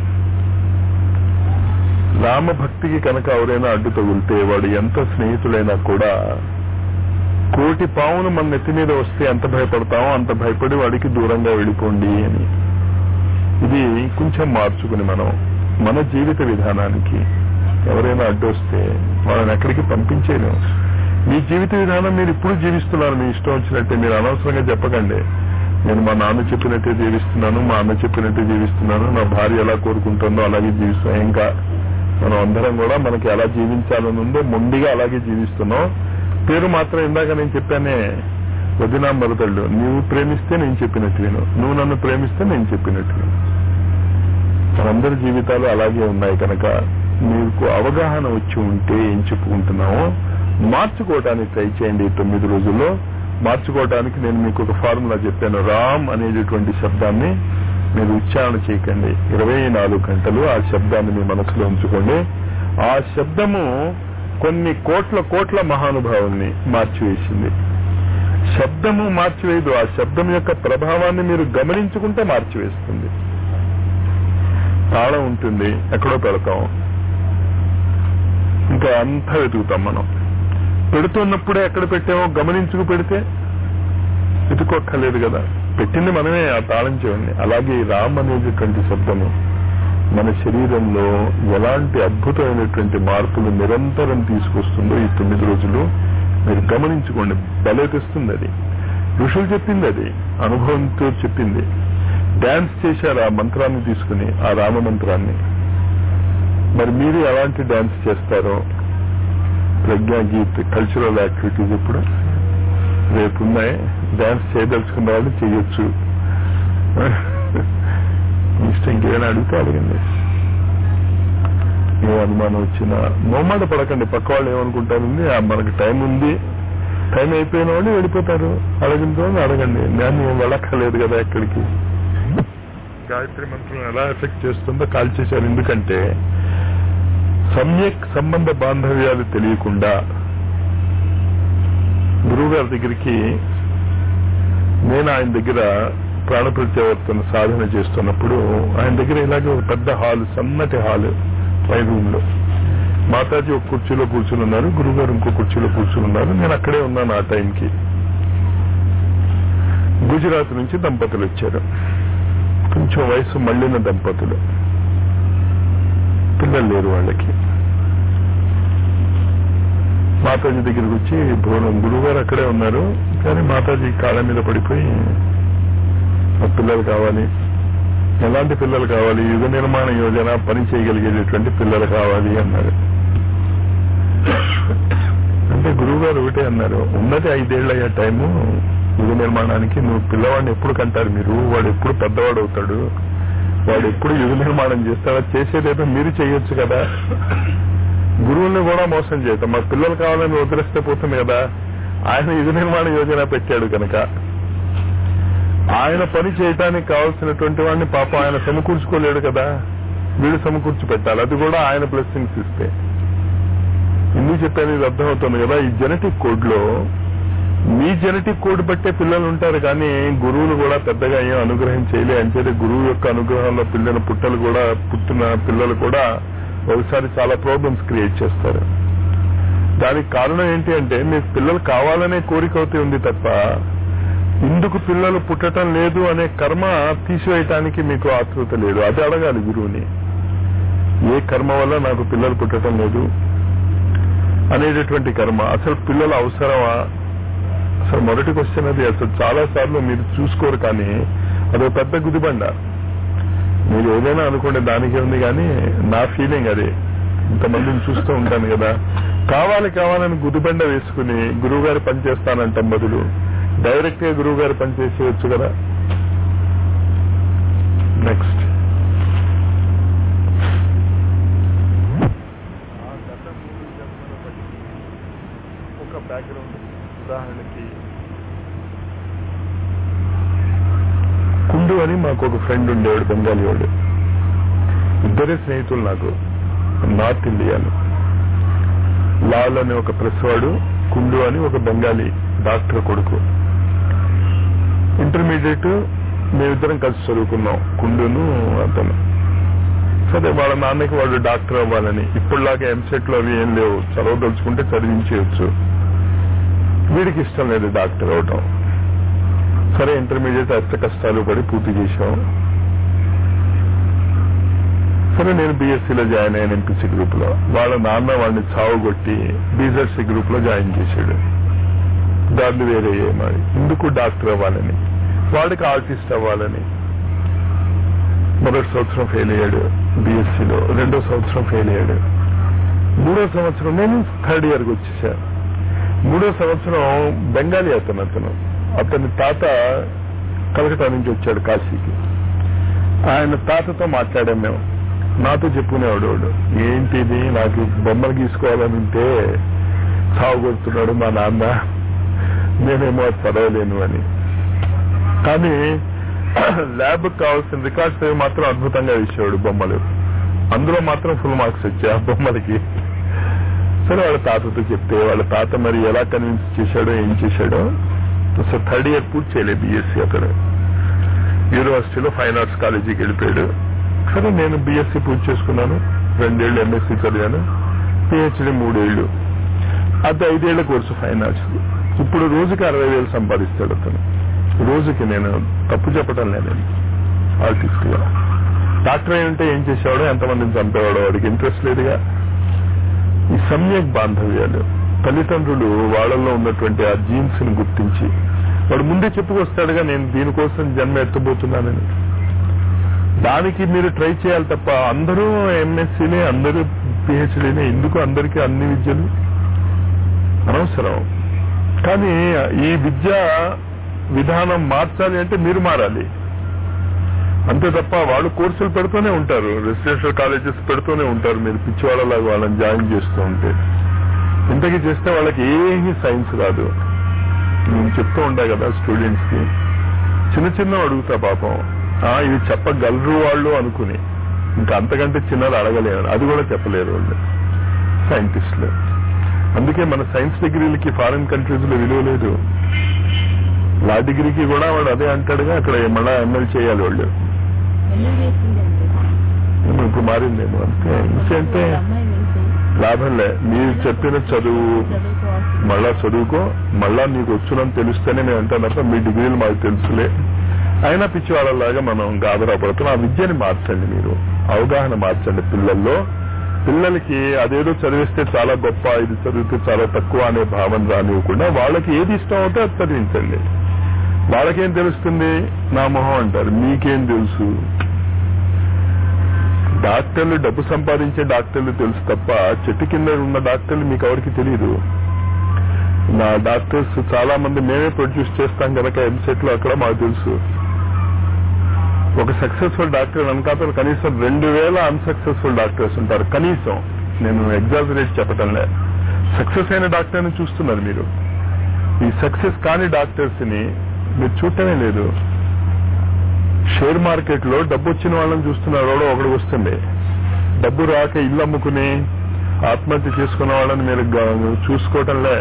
రామభక్తికి కనుక ఎవరైనా అడ్డు తగులితే వాడు ఎంత స్నేహితులైనా కూడా కోటి పావును మన నెత్తి మీద వస్తే ఎంత భయపడతామో అంత భయపడి వాడికి దూరంగా వెళ్ళిపోండి అని ఇది కొంచెం మార్చుకుని మనం మన జీవిత విధానానికి ఎవరైనా అడ్డు వస్తే వాళ్ళని ఎక్కడికి పంపించేయలేం మీ జీవిత విధానం మీరు ఇప్పుడు జీవిస్తున్నారు మీ ఇష్టం వచ్చినట్టే మీరు అనవసరంగా చెప్పకండి నేను మా నాన్న చెప్పినట్టే జీవిస్తున్నాను మా అన్న చెప్పినట్టే జీవిస్తున్నాను నా భార్య ఎలా కోరుకుంటుందో అలాగే జీవిస్తాం ఇంకా మనం అందరం కూడా మనకి ఎలా జీవించాలని ఉందో మొండిగా అలాగే జీవిస్తున్నాం పేరు మాత్రం ఇందాక నేను చెప్పానే వదినా మరతళ్ళు నువ్వు ప్రేమిస్తే నేను చెప్పినట్టు విను నువ్వు నన్ను ప్రేమిస్తే నేను చెప్పినట్టు విను మనందరి జీవితాలు అలాగే ఉన్నాయి కనుక మీకు అవగాహన వచ్చి ఉంటే ఏం చెప్పుకుంటున్నామో మార్చుకోవడానికి ట్రై చేయండి ఈ తొమ్మిది రోజుల్లో మార్చుకోవడానికి నేను మీకు ఒక ఫార్ములా చెప్పాను రామ్ అనేటటువంటి శబ్దాన్ని మీరు ఉచ్చారణ చేయకండి ఇరవై నాలుగు గంటలు ఆ శబ్దాన్ని మీ మనసులో ఉంచుకోండి ఆ శబ్దము కొన్ని కోట్ల కోట్ల మహానుభావుల్ని మార్చివేసింది శబ్దము మార్చివేయదు ఆ శబ్దం యొక్క ప్రభావాన్ని మీరు గమనించుకుంటే మార్చివేస్తుంది తాళం ఉంటుంది ఎక్కడో పెడతాం ఇంకా అంతా వెతుకుతాం మనం పెడుతున్నప్పుడే ఎక్కడ పెట్టామో గమనించుకు పెడితే వెతుక్కోక్కర్లేదు కదా పెట్టింది మనమే ఆ తాళం చేయండి అలాగే ఈ రామ్ అనేటటువంటి శబ్దము మన శరీరంలో ఎలాంటి అద్భుతమైనటువంటి మార్పులు నిరంతరం తీసుకొస్తుందో ఈ తొమ్మిది రోజులు మీరు గమనించుకోండి బలే తెస్తుంది అది ఋషులు చెప్పింది అది అనుభవంతో చెప్పింది డాన్స్ చేశారు ఆ మంత్రాన్ని తీసుకుని ఆ రామ మంత్రాన్ని మరి మీరు ఎలాంటి డాన్స్ చేస్తారో ప్రజ్ఞా గీత్ కల్చరల్ యాక్టివిటీస్ ఇప్పుడు రేపు ఉన్నాయి డాన్స్ చేయదలుచుకున్న వాళ్ళు చేయొచ్చు ఇష్టం ఇంకేమైనా అడిగితే అడగండి ఏ అనుమానం వచ్చినా మొమ్మట పడకండి పక్క వాళ్ళు ఏమనుకుంటారండి ఆ మనకి టైం ఉంది టైం అయిపోయిన వాళ్ళు వెళ్ళిపోతారు అడిగిన వాళ్ళు అడగండి నేను వెళ్ళక్కర్లేదు కదా ఎక్కడికి గాయత్రి మంత్రం ఎలా ఎఫెక్ట్ చేస్తుందో కాల్ చేశారు ఎందుకంటే సమ్యక్ సంబంధ బాంధవ్యాలు తెలియకుండా గురువు గారి దగ్గరికి నేను ఆయన దగ్గర ప్రాణప్రత్యావర్తన సాధన చేస్తున్నప్పుడు ఆయన దగ్గర ఇలాగే ఒక పెద్ద హాల్ సన్నటి హాల్ పై రూమ్ లో మాతాజీ ఒక కుర్చీలో కూర్చుని ఉన్నారు గురుగారు ఇంకో కుర్చీలో కూర్చుని ఉన్నారు నేను అక్కడే ఉన్నాను ఆ టైంకి గుజరాత్ నుంచి దంపతులు వచ్చారు కొంచెం వయసు మళ్ళిన దంపతులు పిల్లలు లేరు వాళ్ళకి మాతాజీ దగ్గరికి వచ్చి భోజనం గురుగారు అక్కడే ఉన్నారు కానీ మాతాజీ కాళ్ళ మీద పడిపోయి "మా పిల్లలు కావాలి ఎలాంటి పిల్లలు కావాలి యుగ నిర్మాణ యోజన పని చేయగలిగేటటువంటి పిల్లలు కావాలి అన్నారు అంటే గురువు గారు ఒకటే అన్నారు ఉన్నది ఐదేళ్ళు అయ్యే టైము యుగ నిర్మాణానికి నువ్వు పిల్లవాడిని ఎప్పుడు కంటారు మీరు వాడు ఎప్పుడు పెద్దవాడు అవుతాడు వాడు ఎప్పుడు యుగ నిర్మాణం చేస్తాడా చేసేదేదో మీరు చేయొచ్చు కదా గురువుల్ని కూడా మోసం చేయటం మా పిల్లలు కావాలని వదిలేస్తే పోతుంది కదా ఆయన యుగ నిర్మాణ యోజన పెట్టాడు కనుక ఆయన పని చేయటానికి కావాల్సినటువంటి వాడిని పాపం ఆయన సమకూర్చుకోలేడు కదా వీడు సమకూర్చి పెట్టాలి అది కూడా ఆయన బ్లెస్సింగ్స్ ఇస్తే ఎందుకు చెప్పాను ఇది అర్థమవుతుంది కదా ఈ జెనెటిక్ కోడ్ లో మీ జెనెటిక్ కోడ్ బట్టే పిల్లలు ఉంటారు కానీ గురువులు కూడా పెద్దగా ఏం అనుగ్రహం చేయలే అంటే గురువు యొక్క అనుగ్రహంలో పిల్లల పుట్టలు కూడా పుట్టిన పిల్లలు కూడా ఒకసారి చాలా ప్రాబ్లమ్స్ క్రియేట్ చేస్తారు దానికి కారణం ఏంటి అంటే మీకు పిల్లలు కావాలనే కోరిక అవుతే ఉంది తప్ప ఇందుకు పిల్లలు పుట్టడం లేదు అనే కర్మ తీసివేయటానికి మీకు ఆతృత లేదు అది అడగాలి గురువుని ఏ కర్మ వల్ల నాకు పిల్లలు పుట్టడం లేదు అనేటటువంటి కర్మ అసలు పిల్లలు అవసరమా అసలు మొదటి క్వశ్చన్ అది అసలు చాలా సార్లు మీరు చూసుకోరు కానీ అదో పెద్ద గుదిబండ మీరు ఏదైనా అనుకోండి దానికే ఉంది కానీ నా ఫీలింగ్ అది ఇంతమందిని చూస్తూ ఉంటాను కదా కావాలి కావాలని గుదిబండ వేసుకుని గురువు గారు పనిచేస్తానంటాం బదులు డైరెక్ట్ గా గురువు గారు పనిచేసేయచ్చు కదా నెక్స్ట్ ఒక బ్యాక్గ్రౌండ్ ఉదాహరణకి కుండు అని మాకు ఒక ఫ్రెండ్ ఉండేవాడు బెంగాలీ వాడు ఇద్దరే స్నేహితులు నాకు నార్త్ ఇండియాలో లాల్ అనే ఒక ప్రెస్ వాడు కుండు అని ఒక బెంగాలీ డాక్టర్ కొడుకు ఇంటర్మీడియట్ మేమిద్దరం కలిసి చదువుకున్నాం కుండును అతను సరే వాళ్ళ నాన్నకి వాడు డాక్టర్ అవ్వాలని ఇప్పుడులాగా ఎంసెట్ లో అవి ఏం లేవు చదవదలుచుకుంటే చదివించేయచ్చు వీడికి ఇష్టం లేదు డాక్టర్ అవటం సరే ఇంటర్మీడియట్ అష్ట కష్టాలు పడి పూర్తి చేశాం సరే నేను బీఎస్సీలో జాయిన్ అయ్యాను ఎంపీసీ గ్రూప్ లో వాళ్ళ నాన్న వాడిని చావుగొట్టి బీజెడ్సీ గ్రూప్ లో జాయిన్ చేశాడు దాన్ని వేరే మరి ఎందుకు డాక్టర్ అవ్వాలని వాడికి ఆర్టిస్ట్ అవ్వాలని మొదటి సంవత్సరం ఫెయిల్ అయ్యాడు బీఎస్సీలో రెండో సంవత్సరం ఫెయిల్ అయ్యాడు మూడో సంవత్సరం నేను థర్డ్ ఇయర్కి వచ్చేసా మూడో సంవత్సరం బెంగాలీ అతను అతను అతని తాత కలకటా నుంచి వచ్చాడు కాశీకి ఆయన తాతతో మాట్లాడాం మేము నాతో చెప్పుకునేవాడు వాడు ఏంటిది నాకు బొమ్మలు గీసుకోవాలని ఉంటే సాగు కొడుతున్నాడు మా నాన్న నేనేమో అది చదవలేను అని కానీ ల్యాబ్ కావాల్సిన రికార్డ్స్ అవి మాత్రం అద్భుతంగా వేసేవాడు బొమ్మలు అందులో మాత్రం ఫుల్ మార్క్స్ వచ్చాయి ఆ బొమ్మలకి సరే వాళ్ళ తాతతో చెప్తే వాళ్ళ తాత మరి ఎలా కన్విన్స్ చేశాడో ఏం చేశాడో సో థర్డ్ ఇయర్ పూర్తి చేయలేదు బీఎస్సీ అతను యూనివర్సిటీలో ఫైన్ ఆర్ట్స్ కాలేజీకి వెళ్ళిపోయాడు సరే నేను బీఎస్సీ పూర్తి చేసుకున్నాను రెండేళ్లు ఎంఎస్సీ చదివాను పిహెచ్డీ మూడేళ్లు అది ఐదేళ్ల కోర్సు ఫైన్ ఆర్ట్స్ ఇప్పుడు రోజుకి అరవై వేలు సంపాదిస్తాడు అతను రోజుకి నేను తప్పు చెప్పటం లేదండి ఆర్టిస్ట్ గా డాక్టర్ అయి ఉంటే ఏం చేసేవాడో ఎంతమందిని చంపేవాడో వాడికి ఇంట్రెస్ట్ లేదుగా ఈ సమ్యక్ బాంధవ్యాలు తల్లిదండ్రులు వాళ్ళల్లో ఉన్నటువంటి ఆ జీన్స్ ని గుర్తించి వాడు ముందే చెప్పుకొస్తాడుగా నేను దీనికోసం జన్మ ఎత్తబోతున్నానని దానికి మీరు ట్రై చేయాలి తప్ప అందరూ ఎంఎస్సీనే అందరూ పిహెచ్డీనే ఎందుకు అందరికీ అన్ని విద్యలు అనవసరం కానీ ఈ విద్య విధానం మార్చాలి అంటే మీరు మారాలి అంతే తప్ప వాళ్ళు కోర్సులు పెడుతూనే ఉంటారు రెసిడెన్షియల్ కాలేజెస్ పెడుతూనే ఉంటారు మీరు పిచ్చివాళ్ళలాగా వాళ్ళని జాయిన్ చేస్తూ ఉంటే ఇంతకీ చేస్తే వాళ్ళకి ఏమీ సైన్స్ రాదు నేను చెప్తూ ఉంటా కదా స్టూడెంట్స్ కి చిన్న చిన్న అడుగుతా పాపం ఆ ఇవి చెప్పగలరు వాళ్ళు అనుకుని ఇంకా అంతకంటే చిన్నది అడగలేరు అది కూడా చెప్పలేరు వాళ్ళు సైంటిస్టులు అందుకే మన సైన్స్ డిగ్రీలకి ఫారిన్ కంట్రీస్ లో విలువ లేదు లా డిగ్రీకి కూడా వాడు అదే అంటాడుగా అక్కడ మళ్ళా ఎంఎల్ చేయాలి వాళ్ళు ఎన్నో చేసిందండి ఏమో ఇప్పుడు మారిందేమో అంతే ఎంసీ అంటే అమ్మాయి వెళ్తే లాభంలే మీరు చెప్పిన చదువు చదువుకోవాల్సింది మళ్ళా చదువుకో మళ్ళా నీకు వచ్చునని తెలిస్తేనే నేను అంటాను తప్ప మీ డిగ్రీలు మాకు తెలుసులే అయినా పిచ్చివాళ్ళలాగా మనం గాబరా పడుతున్నాం ఆ విద్యని మార్చండి మీరు అవగాహన మార్చండి పిల్లల్లో పిల్లలకి అదేదో చదివిస్తే చాలా గొప్ప ఇది చదివితే చాలా తక్కువ అనే భావన రానివ్వకుండా వాళ్ళకి ఏది ఇష్టం అవుతే అది చదివించండి వాళ్ళకేం తెలుస్తుంది నా మొహం అంటారు మీకేం తెలుసు డాక్టర్లు డబ్బు సంపాదించే డాక్టర్లు తెలుసు తప్ప చెట్టు కింద ఉన్న డాక్టర్లు మీకు ఎవరికి తెలియదు నా డాక్టర్స్ చాలా మంది మేమే ప్రొడ్యూస్ చేస్తాం కనుక ఎంసెట్ లో అక్కడ మాకు తెలుసు ఒక సక్సెస్ఫుల్ డాక్టర్ వెనకాతలు కనీసం రెండు వేల అన్సక్సెస్ఫుల్ డాక్టర్స్ ఉంటారు కనీసం నేను ఎగ్జాజరేట్ చెప్పటంలే సక్సెస్ అయిన డాక్టర్ని చూస్తున్నారు మీరు ఈ సక్సెస్ కాని డాక్టర్స్ ని మీరు చూడటమే లేదు షేర్ మార్కెట్ లో డబ్బు వచ్చిన వాళ్ళని చూస్తున్నారు ఎవడో ఒకడు వస్తుంది డబ్బు రాక ఇల్లు అమ్ముకుని ఆత్మహత్య చేసుకున్న వాళ్ళని మీరు గ- చూసుకోవటంలే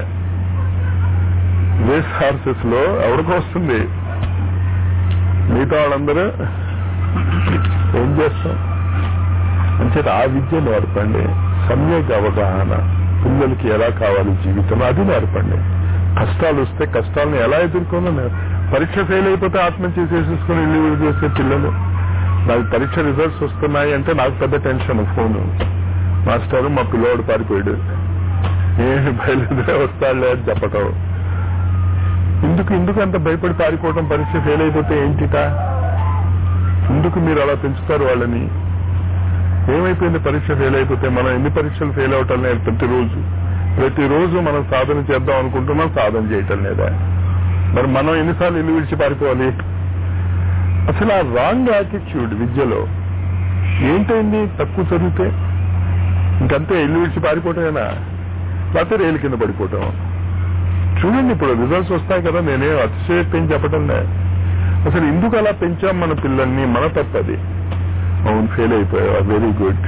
రేస్ హార్సెస్ లో ఎవడికో వస్తుంది మిగతా వాళ్ళందరూ ఏం చేస్తాం అంచేత ఆ విద్య నేర్పండి సమ్యక్ అవగాహన పిల్లలకి ఎలా కావాలి జీవితం అది నేర్పండి కష్టాలు వస్తే కష్టాలను ఎలా ఎదుర్కోవాలో నేర్- పరీక్ష ఫెయిల్ అయిపోతే ఆత్మహత్య చేసేసుకుని ఇల్లు చేసే పిల్లలు నాకు పరీక్ష రిజల్ట్స్ వస్తున్నాయి అంటే నాకు పెద్ద టెన్షన్ ఫోను మాస్టర్ మా పిల్లవాడు పారిపోయాడు ఏమి బయలుదేరే వస్తాడులే అని చెప్పటం ఎందుకు ఎందుకు అంత భయపడి పారిపోవటం పరీక్ష ఫెయిల్ అయిపోతే ఏంటిట ఎందుకు మీరు అలా పెంచుతారు వాళ్ళని ఏమైపోయింది పరీక్ష ఫెయిల్ అయిపోతే మనం ఎన్ని పరీక్షలు ఫెయిల్ అవటం లేదు ప్రతిరోజు ప్రతిరోజు మనం సాధన చేద్దాం అనుకుంటున్నాం సాధన చేయటం లేదా మరి మనం ఎన్నిసార్లు ఇల్లు విడిచి పారిపోవాలి అసలు ఆ రాంగ్ యాటిట్యూడ్ విద్యలో ఏంటైంది తక్కువ చదివితే ఇంకంతే ఇల్లు విడిచి పారిపోవటమేనా లేకపోతే రైలు కింద పడిపోవటం చూడండి ఇప్పుడు రిజల్ట్స్ వస్తాయి కదా నేనే అతిశయోక్తి చెప్పటం లే అసలు ఎందుకు అలా పెంచాం మన పిల్లల్ని మన తప్పది అవును ఫెయిల్ అయిపోయావా వెరీ గుడ్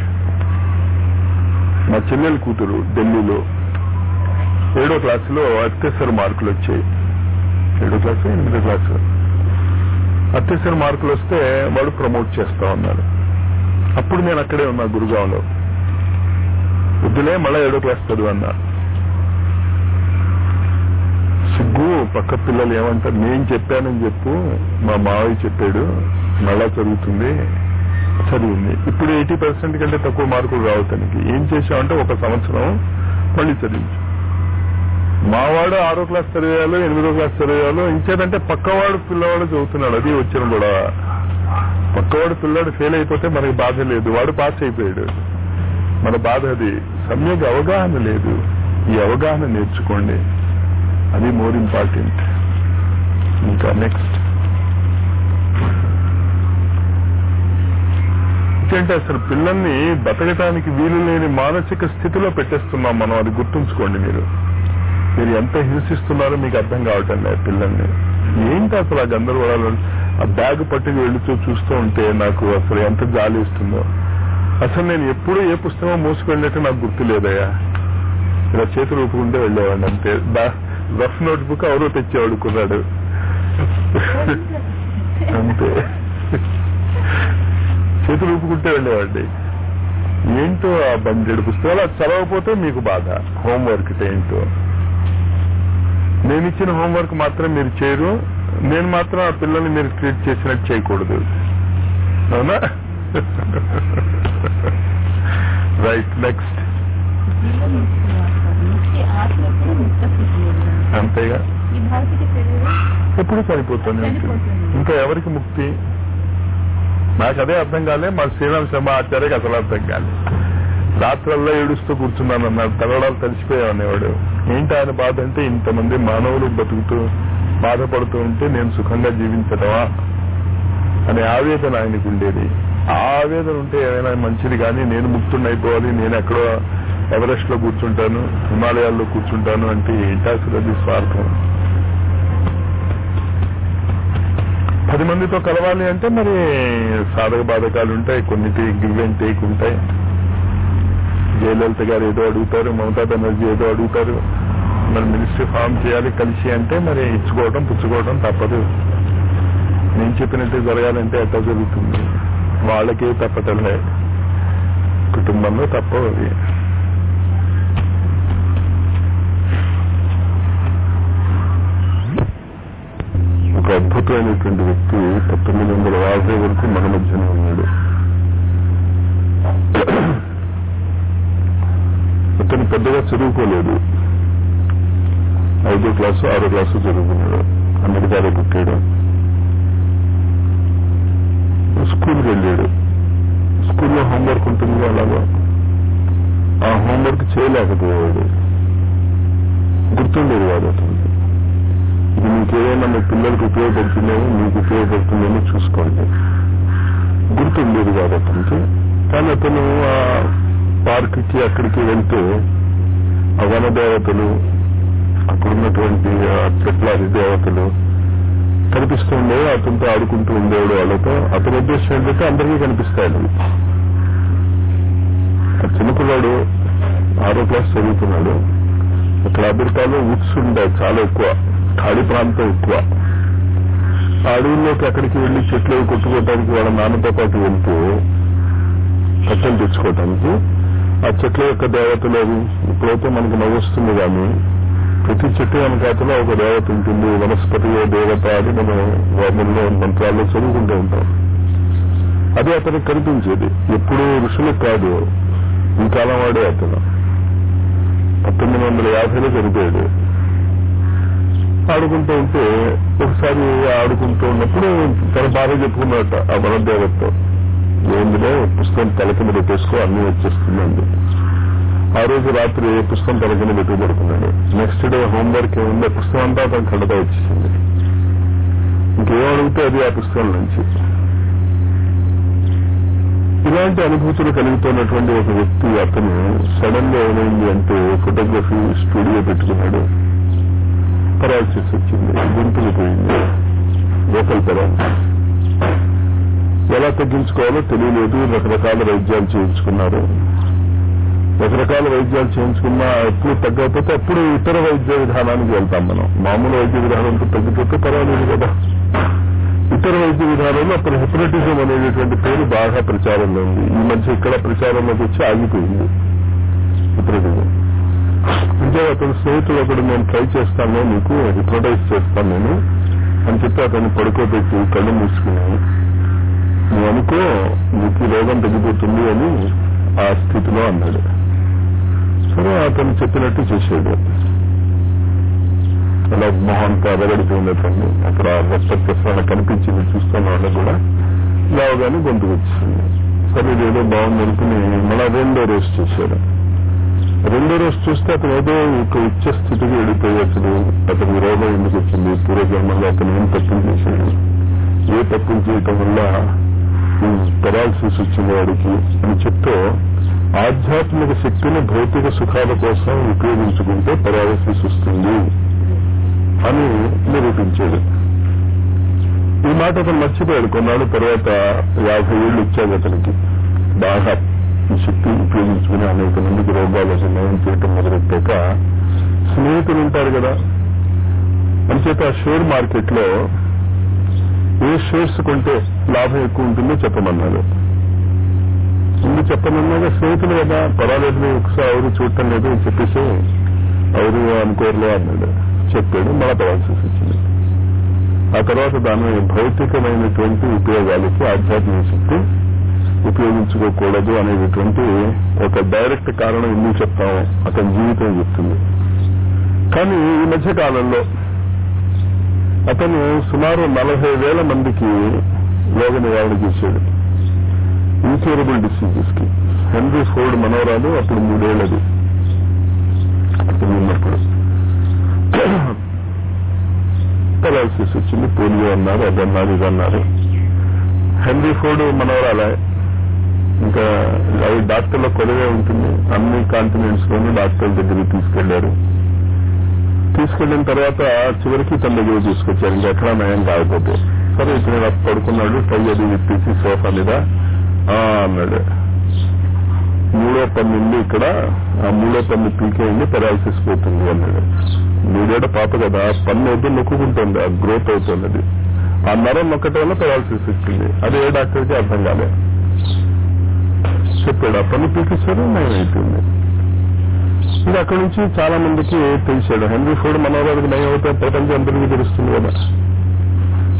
మా చెల్లెల కూతురు ఢిల్లీలో ఏడో క్లాసులో అత్యవసర మార్కులు వచ్చాయి ఏడో క్లాసు ఎనిమిదో క్లాసు అత్యవసర మార్కులు వస్తే వాడు ప్రమోట్ చేస్తా ఉన్నాడు అప్పుడు నేను అక్కడే ఉన్నా గురుగాంలో వద్దులే మళ్ళా ఏడో క్లాస్ చదువు అన్నా సిగ్గు పక్క పిల్లలు ఏమంటారు నేను చెప్పానని చెప్పు మా మావయ్య చెప్పాడు మళ్ళా చదువుతుంది చదివింది ఇప్పుడు ఎయిటీ పర్సెంట్ కంటే తక్కువ మార్కులు రావు తనకి ఏం చేశామంటే ఒక సంవత్సరం మళ్ళీ చదివించు మావాడు ఆరో క్లాస్ చదివేయాలో ఎనిమిదో క్లాస్ చదివేయాలో ఇంకేదంటే పక్కవాడు పిల్లవాడు చదువుతున్నాడు అది వచ్చిన కూడా పక్కవాడు పిల్లాడు ఫెయిల్ అయిపోతే మనకి బాధ లేదు వాడు పాస్ అయిపోయాడు మన బాధ అది సమ్యక్ అవగాహన లేదు ఈ అవగాహన నేర్చుకోండి అది మోర్ ఇంపార్టెంట్ ఇంకా నెక్స్ట్ ఏంటంటే అసలు పిల్లల్ని బతకటానికి వీలు లేని మానసిక స్థితిలో పెట్టేస్తున్నాం మనం అది గుర్తుంచుకోండి మీరు మీరు ఎంత హింసిస్తున్నారో మీకు అర్థం కావటం లేదు పిల్లల్ని ఏంటి అసలు ఆ గందరగోళాలు ఆ బ్యాగ్ పట్టుకు వెళుతూ చూస్తూ ఉంటే నాకు అసలు ఎంత జాలి ఇస్తుందో అసలు నేను ఎప్పుడు ఏ పుస్తకం మోసుకెళ్ళినట్టు నాకు గుర్తు లేదయ్యా ఇలా చేతులు ఊపుకుంటే వెళ్ళేవాడిని అంతే రఫ్ నోట్ బుక్ ఎవరో తెచ్చేవాడు కుర్రాడు అంతే చేతులు ఊపుకుంటే వెళ్ళేవాడి ఏంటో ఆ బండెడు పుస్తకాలు అది చదవకపోతే మీకు బాధ హోంవర్క్ ఏంటో నేను ఇచ్చిన హోంవర్క్ మాత్రం మీరు చేయరు నేను మాత్రం ఆ పిల్లల్ని మీరు ట్రీట్ చేసినట్టు చేయకూడదు అవునా రైట్ నెక్స్ట్ ముక్తి ఆత్మ ఎప్పుడు ముక్త స్థితి లేదు. అంతేగా ఈ భౌతిక శరీరం ఎప్పుడు చనిపోతుంది చనిపోతుంది. ఇంకా ఎవరికి ముక్తి నాకు అదే అర్థం కాలే మా శ్రీరామ్ శర్మ ఆచార్యకి అసలు అర్థం కాలే రాత్రల్లో ఏడుస్తూ కూర్చున్నాను అన్నాడు తగడాలు తెలిసిపోయావనేవాడు ఏంటి ఆయన బాధ అంటే ఇంతమంది మానవులు బతుకుతూ బాధపడుతూ ఉంటే నేను సుఖంగా జీవించటమా అనే ఆవేదన ఆయనకు ఉండేది ఆ ఆవేదన ఉంటే ఏమైనా మంచిది కానీ నేను ముక్తుడిని అయిపోవాలి నేను ఎక్కడో ఎవరెస్ట్ లో కూర్చుంటాను హిమాలయాల్లో కూర్చుంటాను అంటే ఏంటి అసలు అది స్వార్థం పది మందితో కలవాలి అంటే మరి సాధక బాధకాలు ఉంటాయి కొన్నిటి గివ్ అండ్ టేక్ ఉంటాయి జయలలిత గారు ఏదో అడుగుతారు మమతా బెనర్జీ ఏదో అడుగుతారు మరి మినిస్ట్రీ ఫామ్ చేయాలి కలిసి అంటే మరి ఇచ్చుకోవడం పుచ్చుకోవడం తప్పదు నేను చెప్పినట్టు జరగాలంటే ఎట్లా జరుగుతుంది వాళ్ళకే తప్పటంలే కుటుంబంలో తప్పవు అది అద్భుతమైనటువంటి వ్యక్తి పంతొమ్మిది వందల యాభై వరకు మన మధ్యనే ఉన్నాడు అతను పెద్దగా చదువుకోలేదు ఐదో క్లాసు ఆరో క్లాసు చదువుకున్నాడు అమెరికాలో పుట్టాడు స్కూల్కి వెళ్ళాడు స్కూల్లో హోంవర్క్ ఉంటుంది అలాగా ఆ హోంవర్క్ చేయలేకపోయాడు గుర్తుండేది కాదు అతనికి ఇది మీకు ఏదైనా మీ పిల్లలకు ఉపయోగపడుతుందేమో మీకు ఉపయోగపడుతుందేమో చూసుకోండి గుర్తుండేది కాదు అతనికి కానీ అతను ఆ పార్క్కి అక్కడికి వెళ్తే ఆ వన దేవతలు అక్కడున్నటువంటి ఆ చెట్లాది దేవతలు కనిపిస్తూ ఉండేవి అతనితో ఆడుకుంటూ ఉండేవాడు వాళ్ళతో అతని ఉద్దేశం ఏంటంటే అందరికీ కనిపిస్తాయి అవి ఆ చిన్నపిల్లాడు ఆరో క్లాస్ చదువుతున్నాడు అక్కడ అమెరికాలో వుడ్స్ ఉండే చాలా ఎక్కువ ఖాళీ ప్రాంతం ఎక్కువ ఆ అడవుల్లోకి అక్కడికి వెళ్లి చెట్లు అవి కొట్టుకోవడానికి వాళ్ళ నాన్నతో పాటు వెళ్తూ కట్టెలు తెచ్చుకోవటానికి ఆ చెట్ల యొక్క దేవతలు అవి ఇప్పుడైతే మనకు నవ్వొస్తుంది కానీ ప్రతి చెట్టు వెనకాతలో ఒక దేవత ఉంటుంది వనస్పతి దేవత అని మనం వాముల్లో మంత్రాల్లో చదువుకుంటూ ఉంటాం అది అతనికి కనిపించేది ఎప్పుడు ఋషులకు కాదు ఈ కాలం వాడే అతను పంతొమ్మిది వందల యాభైలో చనిపోయాడు ఆడుకుంటూ ఉంటే ఒకసారి ఆడుకుంటూ ఉన్నప్పుడు తన భార్య చెప్పుకున్నట్ట ఆ వనదేవతతో ఏందిలే పుస్తకం తల కింద పెట్టేసుకో అన్ని వచ్చేస్తుందండి ఆ రోజు రాత్రి పుస్తకం తల కింద పెట్టుకు పడుకున్నాడు నెక్స్ట్ డే హోంవర్క్ ఏముంది ఆ పుస్తకం అంతా అతను కళ్ళతో వచ్చేసింది ఇంకేం అడిగితే అది ఆ పుస్తకం నుంచి ఇలాంటి అనుభూతులు కలుగుతున్నటువంటి ఒక వ్యక్తి అతను సడన్ గా ఏమైంది అంటే ఫోటోగ్రఫీ స్టూడియో పెట్టుకున్నాడు పరాలసిస్ వచ్చింది గుంపులు పోయింది లోకల్ పరాలసిస్ ఎలా తగ్గించుకోవాలో తెలియలేదు రకరకాల వైద్యాలు చేయించుకున్నారు రకరకాల వైద్యాలు చేయించుకున్నా ఎప్పుడు తగ్గకపోతే అప్పుడు ఇతర వైద్య విధానానికి వెళ్తాం మనం మామూలు వైద్య విధానంతో తగ్గిపోతే పర్వాలేదు కదా ఇతర వైద్య విధానంలో అప్పుడు హిప్నటిజం అనేటటువంటి పేరు బాగా ప్రచారంలో ఉంది ఈ మధ్య ఇక్కడ ప్రచారంలోకి వచ్చి ఆగిపోయింది హిప్నటిజం అంటే అతని స్నేహితుడు ఒకడు నేను ట్రై చేస్తాను నీకు హిప్నటైజ్ చేస్తాను నేను అని చెప్పి అతన్ని పడుకోబెట్టి కళ్ళు మూసుకుని నువ్వు అనుకో నీకు ఈ రోగం తగ్గిపోతుంది అని ఆ స్థితిలో అన్నాడు సరే అతను చెప్పినట్టు చేశాడు అలా మొహంతో అదగడిపోయినట్టు అక్కడ రక్త ప్రసరణ కనిపించింది చూస్తున్న వాళ్ళకు కూడా లేవగానే గొంతుకు వచ్చింది సరే ఇదేదో బాగుంది అనుకుని మళ్ళా రెండో రోజు చేశాడు రెండో రోజు చూస్తే అతను ఏదో ఒక ఉచ్చ స్థితికి వెళ్ళిపోయి అసలు అతనికి రోగం ఎందుకు వచ్చింది పూర్వజన్మలో అతను ఏం తప్పులు చేశాడు ఏ తప్పులు చేయటం వల్ల పెరాలసిస్ వచ్చింది వాడికి అని చెప్తూ ఆధ్యాత్మిక శక్తిని భౌతిక సుఖాల కోసం ఉపయోగించుకుంటే పెరాలసిస్ వస్తుంది అని నిరూపించాడు ఈ మాట అతను మర్చిపోయాడు కొన్నాళ్ళు తర్వాత యాభై ఏళ్ళు ఇచ్చాడు అతనికి బాగా ఈ శక్తి ఉపయోగించుకుని అనేక మందికి రోగాలు నయం చేయటం మొదలెట్టాక స్నేహితులు ఉంటారు కదా అంచేత షేర్ మార్కెట్ లో ఏ షేర్స్ కొంటే లాభం ఎక్కువ ఉంటుందో చెప్పమన్నాడు ముందు చెప్పమన్నాగా స్నేహితులు కదా పర్వాలేదు ఒకసారి ఎవరు చూడటం లేదు అని చెప్పేసి ఎవరు అనుకోరులే అన్నాడు చెప్పాడు మళ్ళా పడాల్సి వచ్చింది ఆ తర్వాత దాని భౌతికమైనటువంటి ఉపయోగాలకి ఆధ్యాత్మిక శక్తి ఉపయోగించుకోకూడదు అనేటటువంటి ఒక డైరెక్ట్ కారణం ఎందుకు చెప్తాము అతని జీవితం చెప్తుంది కానీ ఈ మధ్య కాలంలో అతను సుమారు నలభై వేల మందికి రోగ నివారణ చేశాడు ఇన్క్యూరబుల్ డిసీజెస్ కి హెన్రీ ఫోర్డ్ మనోరాలు అప్పుడు మూడేళ్లది అతను ఉన్నప్పుడు పెరాలసిస్ వచ్చింది పోలియో అన్నారు అదన్నారు ఇదన్నారు హెన్రీ ఫోర్డ్ మనవరాలే ఇంకా అవి డాక్టర్ల కొలవే ఉంటుంది అన్ని కాంటినెంట్స్ లోనూ డాక్టర్ల దగ్గరికి తీసుకెళ్లారు తీసుకెళ్లిన తర్వాత చివరికి తన దగ్గర తీసుకొచ్చారు ఇంకెక్కడా నయం కాకపోతే సరే ఇప్పుడు నేను పడుకున్నాడు టై అది విప్పేసి సోఫా మీద ఆ అన్నాడు మూడో పన్ను ఉంది ఇక్కడ ఆ మూడో పన్ను పీకేయండి పెరాలసిస్ పోతుంది అన్నాడు మూడేళ్ల పాప కదా పన్ను ఏదో నొక్కుంటుంది ఆ గ్రోత్ అవుతున్నది ఆ నరం నొక్కటం వల్ల పెరాలసిస్ వచ్చింది అది ఏ డాక్టర్కి అర్థం కాలే చెప్పాడు ఆ పన్ను పీకేశాడు నయం అయిపోయింది ఇది అక్కడి నుంచి చాలా మందికి తెలిసాడు హెన్రీ ఫోర్డ్ మనోరానికి నయం అవుతే ప్రపంచం అందరికీ తెలుస్తుంది కదా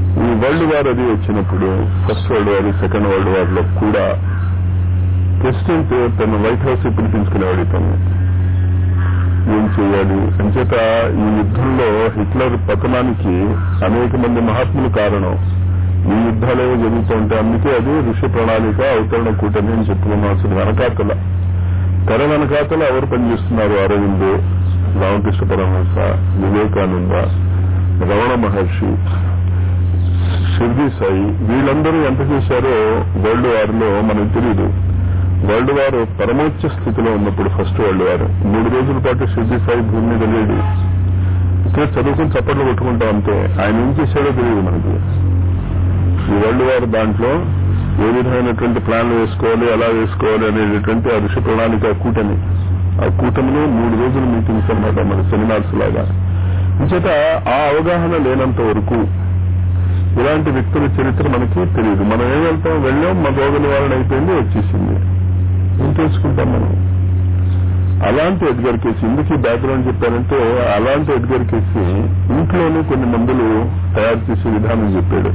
ఈ వరల్డ్ వార్ అది వచ్చినప్పుడు first world war second world war లో కూడా ప్రెసిడెంట్ తన వైట్ హౌస్ పిలిపించుకునేవాడు తను ఏం చేయాలి అంచేత ఈ యుద్ధంలో హిట్లర్ పతనానికి అనేక మంది మహాత్ములు కారణం ఈ యుద్ధాలేవో జరుగుతూ ఉంటాయి అందుకే అది ఋషి ప్రణాళిక అవతరణ కూటమి అని చెప్పుకున్నాం అసలు వెనకాతల తెర వెనకాతల ఎవరు పనిచేస్తున్నారు అరవింద్ రామకృష్ణ పరమహంస వివేకానంద రమణ మహర్షి షిర్దీ సాయి వీళ్ళందరూ ఎంత చేశారో వరల్డ్ వార్ లో మనకు తెలియదు వరల్డ్ వార్ పరమోచ్చ స్థితిలో ఉన్నప్పుడు ఫస్ట్ వరల్డ్ వార్ మూడు రోజుల పాటు షిర్దీ సాయి భూమి మీద లేడు ఇక్కడ చదువుకుని చప్పట్లు కొట్టుకుంటాం అంతే ఆయన ఏం చేశాడో తెలియదు మనకి ఈ వరల్డ్ వార్ దాంట్లో ఏ విధమైనటువంటి ప్లాన్లు వేసుకోవాలి ఎలా వేసుకోవాలి అనేటటువంటి ఆ ఋషి ప్రణాళిక కూటమి ఆ కూటమిలో మూడు రోజుల మీటింగ్స్ అనమాట మన సెమినార్స్ లాగా ఇంచేత ఆ అవగాహన లేనంత వరకు ఇలాంటి వ్యక్తుల చరిత్ర మనకి తెలియదు మనం ఏం వెళ్తాం వెళ్ళాం మన రోగ నివారణ అయిపోయింది వచ్చేసింది ఏం తెలుసుకుంటాం మనం అలాంటి ఎడ్గర్ కేసు ఎందుకు ఈ బ్యాక్గ్రౌండ్ చెప్పారంటే అలాంటి ఎడ్గర్ కేసు ఇంట్లోనే కొన్ని మందులు తయారు చేసే విధానం చెప్పాడు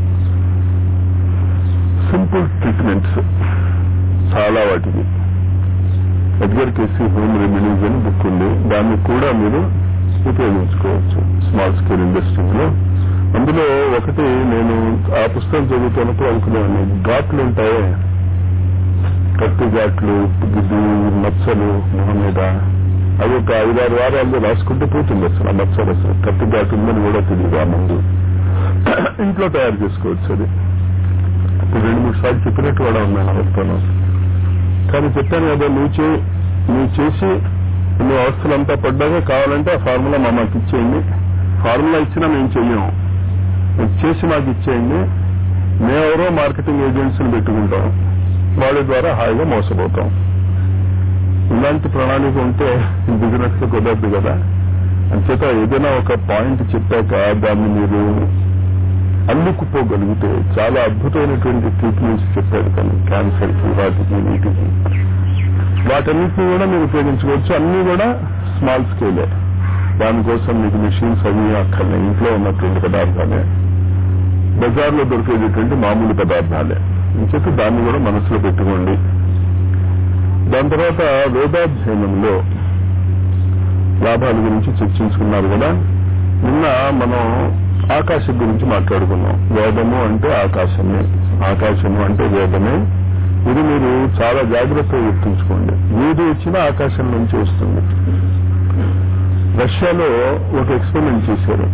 సింపుల్ ట్రీట్మెంట్స్ చాలా వాటికి ఎడ్గర్ కేసీ హోమ్ రెమెడీస్ అని బుక్ ఉంది దాన్ని కూడా మీరు ఉపయోగించుకోవచ్చు స్మాల్ స్కేల్ ఇండస్ట్రీస్ లో అందులో ఒకటి నేను ఆ పుస్తకం చదువుతున్నప్పుడు అనుకునేవాడిని ఘాట్లు ఉంటాయే కత్తి ఘాట్లు గిడ్డు మచ్చలు మొహం మీద అది ఒక ఐదారు వారాల్లో రాసుకుంటే పోతుంది అసలు ఆ మచ్చలు అసలు కత్తి ఘాటు ఉందని కూడా తెలియదు ఆ ముందు ఇంట్లో తయారు చేసుకోవచ్చు అది ఇప్పుడు రెండు మూడు సార్లు చెప్పినట్టు కూడా ఉన్నాను అవస్థను కానీ చెప్పాను కదా నువ్వు చే నువ్వు చేసి నువ్వు అవస్థలంతా పడ్డాక కావాలంటే ఆ ఫార్ములా మా మాకు ఇచ్చేయండి ఫార్ములా ఇచ్చినా మేము చెయ్యము నువ్వు చేసి మాకు ఇచ్చేయండి మేమెవరో మార్కెటింగ్ ఏజెన్సీలు పెట్టుకుంటాం వాళ్ళ ద్వారా హాయిగా మోసపోతాం ఇలాంటి ప్రణాళిక ఉంటే బిజినెస్ లో కుదరదు కదా అంచేత ఏదైనా ఒక పాయింట్ చెప్పాక దాన్ని మీరు అల్లుకుపోగలిగితే చాలా అద్భుతమైనటువంటి ట్రీట్మెంట్స్ చెప్పాడు తను క్యాన్సర్ కి వాటికి వీటికి వాటన్నిటిని కూడా మీరు ఉపయోగించుకోవచ్చు అన్ని కూడా స్మాల్ స్కేలే దానికోసం మీకు మిషన్స్ అవి అక్కర్లే ఇంట్లో ఉన్నటువంటి పదార్థాలే బజార్లో దొరికేటటువంటి మామూలు పదార్థాలే ఇంచేత దాన్ని కూడా మనసులో పెట్టుకోండి దాని తర్వాత వేదాధ్యయనంలో లాభాల గురించి చర్చించుకున్నారు కదా నిన్న మనం ఆకాశం గురించి మాట్లాడుకున్నాం వేదము అంటే ఆకాశమే ఆకాశము అంటే వేదమే ఇది మీరు చాలా జాగ్రత్తగా గుర్తుంచుకోండి ఏది వచ్చినా ఆకాశం నుంచి వస్తుంది రష్యాలో ఒక ఎక్స్పెరిమెంట్ చేశారు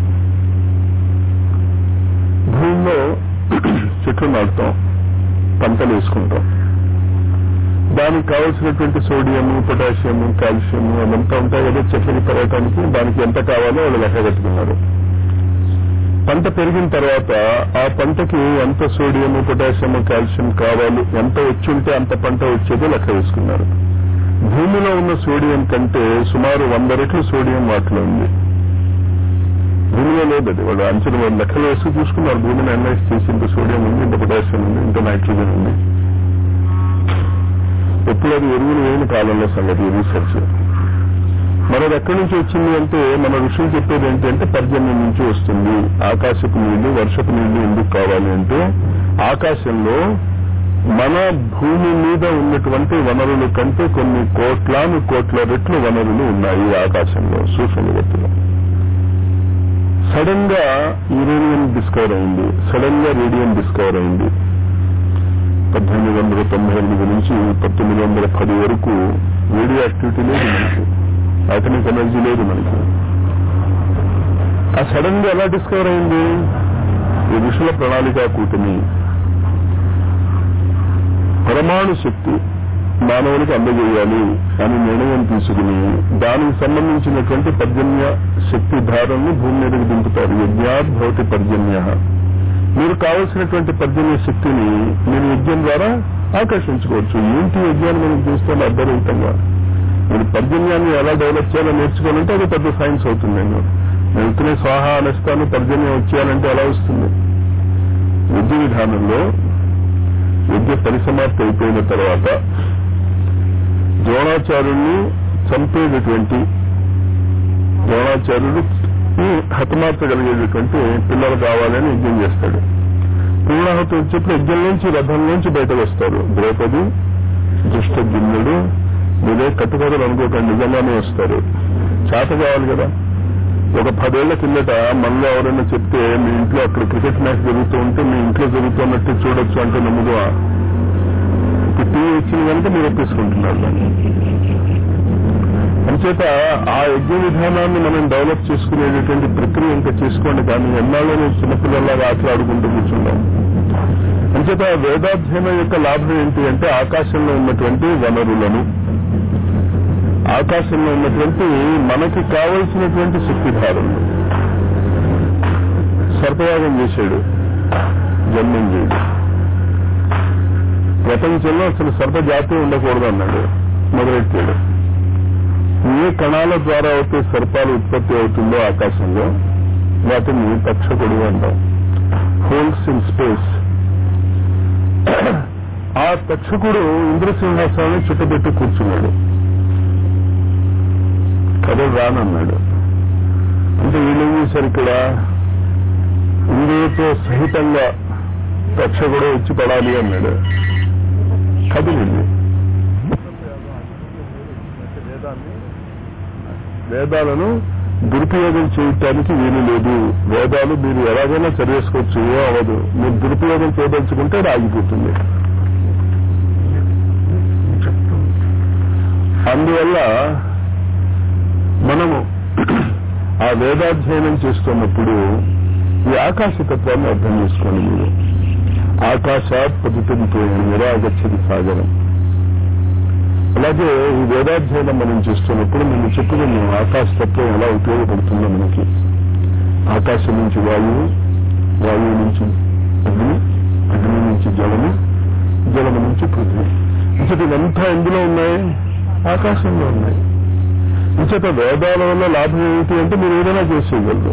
భూమిలో చెట్లు నాటుతాం పంటలు వేసుకుంటాం దానికి కావలసినటువంటి సోడియము పొటాషియము కాల్షియము అదంతా ఉంటాయి కదా చెట్లకి పెరగటానికి దానికి ఎంత కావాలో వాళ్ళు లెక్క కట్టుకున్నారు పంట పెరిగిన తర్వాత ఆ పంటకి ఎంత సోడియము పొటాషియము కాల్షియం కావాలి ఎంత వచ్చి ఉంటే అంత పంట వచ్చేదో లెక్క వేసుకున్నారు భూమిలో ఉన్న సోడియం కంటే సుమారు వంద రెట్లు సోడియం వాటిలో ఉంది భూమిలో లేదు అది వాళ్ళు అంచనా వాళ్ళు లెక్కలు వేసి చూసుకున్నారు భూమిని అనలైజ్ చేసి ఇంత సోడియం ఉంది ఇంత పొటాషియం ఉంది ఇంత నైట్రోజన్ ఉంది ఎప్పుడు అది ఎరువులు వేయని కాలంలో సంగతి రీసెర్చ్ మనది ఎక్కడి నుంచి వచ్చింది అంటే మన ఋషులు చెప్పేది ఏంటంటే పర్జన్యం నుంచి వస్తుంది ఆకాశపు నీళ్లు వర్షపు నీళ్లు ఎందుకు కావాలి అంటే ఆకాశంలో మన భూమి మీద ఉన్నటువంటి వనరుల కంటే కొన్ని కోట్లాను కోట్ల రెట్లు వనరులు ఉన్నాయి ఆకాశంలో సూక్ష్మ జగత్తులో సడన్ గా యురేనియం డిస్కవర్ అయింది సడన్ గా రేడియం డిస్కవర్ అయింది పద్దెనిమిది వందల తొంభై ఎనిమిది నుంచి పంతొమ్మిది వందల పది వరకు రేడియో యాక్టివిటీ లేదు మనకి అటమిక్ ఎనర్జీ లేదు మనకి ఆ సడన్ గా ఎలా డిస్కవర్ అయింది ఈ ఋషుల ప్రణాళిక కూటమి పరమాణు శక్తి మానవునికి అందజేయాలి అని నిర్ణయం తీసుకుని దానికి సంబంధించినటువంటి పర్జన్య శక్తి ధారల్ని భూమి మీదకి దింపుతారు యజ్ఞాత్ భవతి పర్జన్య మీరు కావలసినటువంటి పర్జన్య శక్తిని మీరు యజ్ఞం ద్వారా ఆకర్షించుకోవచ్చు ఏంటి యజ్ఞాన్ని మనం చూస్తే అర్థరహితంగా మీరు పర్జన్యాన్ని ఎలా డెవలప్ చేయాలో నేర్చుకోవాలంటే అది పెద్ద సైన్స్ అవుతుంది నేను వెళ్తూనే స్వాహ అనేస్తాను పర్జన్యం వచ్చేయాలంటే ఎలా వస్తుంది విద్య విధానంలో విద్య పరిసమాప్తి అయిపోయిన తర్వాత ద్రోణాచార్యుల్ని చంపేటటువంటి ద్రోణాచార్యుడు ఈ హతమార్చగలిగేటటువంటి పిల్లలు కావాలని యజ్ఞం చేస్తాడు పూర్ణాహుతి వచ్చేప్పుడు యజ్ఞం నుంచి రథం నుంచి బయటకు వస్తారు ద్రౌపది దుష్ట జిన్నుడు మీరే కట్టుకథలు అనుకోకండి నిజంగానే వస్తారు చేత కావాలి కదా ఒక పదేళ్ల కిందట మనలో ఎవరైనా చెప్తే మీ ఇంట్లో అక్కడ క్రికెట్ మ్యాచ్ జరుగుతూ ఉంటే మీ ఇంట్లో జరుగుతున్నట్టు చూడొచ్చు అంటే నమ్ముదువా ఇప్పుడు టీవీ వచ్చింది కనుక మీరు ఒప్పేసుకుంటున్నారు దాన్ని అంచేత ఆ యజ్ఞ విధానాన్ని మనం డెవలప్ చేసుకునేటటువంటి ప్రక్రియ ఇంకా చేసుకోండి కానీ ఎన్నాళ్ళలో చిన్నపిల్లల్లాగా ఆటలాడుకుంటూ కూర్చున్నాం అంచేత వేదాధ్యయనం యొక్క లాభం ఏంటి అంటే ఆకాశంలో ఉన్నటువంటి వనరులను ఆకాశంలో ఉన్నటువంటి మనకి కావలసినటువంటి శక్తిధారులు సర్పయాగం చేశాడు జన్మించేడు ప్రపంచంలో అసలు సర్ప జాతి ఉండకూడదు అన్నాడు మొదలెట్టాడు ఏ కణాల ద్వారా అయితే సర్పాలు ఉత్పత్తి అవుతుందో ఆకాశంలో వాటిని తక్షకుడు అంటాం హోల్స్ ఇన్ స్పేస్ ఆ తక్షకుడు ఇంద్రసింహాసనాన్ని చుట్టబెట్టి కూర్చున్నాడు కథలు రానన్నాడు అంటే వీళ్ళేం చేశారు ఇక్కడ ఇంద్రుడితో సహితంగా తక్షకుడు వచ్చి పడాలి అన్నాడు కదిలింది వేదాలను దురుపయోగం చేయటానికి వీలు లేదు వేదాలు మీరు ఎలాగైనా చదివేసుకోవచ్చు ఏ అవ్వదు మీరు దురుపయోగం చేయదలుచుకుంటే అది ఆగిపోతుంది అందువల్ల మనము ఆ వేదాధ్యయనం చేస్తున్నప్పుడు ఈ ఆకాశతత్వాన్ని అర్థం చేసుకోండి మీరు ఆకాశాత్ పతితంతో నిరాగచ్చది సాగరం అలాగే ఈ వేదాధ్యయనం మనం చేస్తున్నప్పుడు మేము చెప్పుకున్నాం ఆకాశతత్వం ఎలా ఉపయోగపడుతుందో మనకి ఆకాశం నుంచి వాయువు వాయువు నుంచి అగ్ని అగ్ని నుంచి జలము జలము నుంచి పృథ్వీ ఇంకటి ఇదంతా ఎందులో ఉన్నాయి ఆకాశంలో ఉన్నాయి ఇంచేత వేదాల వల్ల లాభం ఏమిటి అంటే మీరు ఏదైనా చేసేయగలరు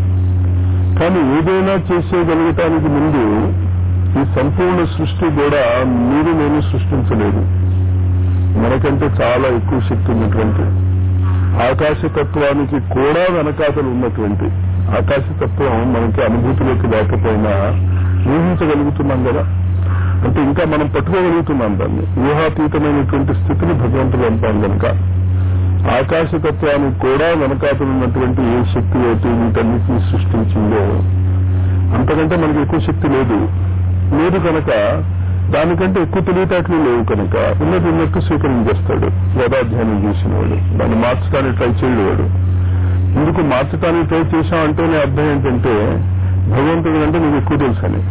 కానీ ఏదైనా చేసేయగలగటానికి ముందు ఈ సంపూర్ణ సృష్టి కూడా మీరు నేను సృష్టించలేదు మనకంటే చాలా ఎక్కువ శక్తి ఉన్నటువంటి ఆకాశతత్వానికి కూడా వెనకాతలు ఉన్నటువంటి ఆకాశతత్వం మనకి అనుభూతిలోకి లేకపోయినా ఊహించగలుగుతున్నాం కదా అంటే ఇంకా మనం పట్టుకోగలుగుతున్నాం దాన్ని ఊహాతీతమైనటువంటి స్థితిని భగవంతుడు అంటాం కనుక ఆకాశతత్వానికి కూడా వెనకాతలు ఉన్నటువంటి ఏ శక్తి అయితే వీటన్నిటిని సృష్టించిందో అంతకంటే మనకి ఎక్కువ శక్తి లేదు లేదు కనుక దానికంటే ఎక్కువ తెలివితేటలు లేవు కనుక ఉన్నది ఉన్నట్టు స్వీకరించేస్తాడు వేదాధ్యయనం చేసిన వాడు దాన్ని మార్చడానికి ట్రై చేయడు వాడు ఎందుకు మార్చడానికి ట్రై చేశామంటేనే అర్థం ఏంటంటే భగవంతుడి అంటే నీకు ఎక్కువ తెలుసని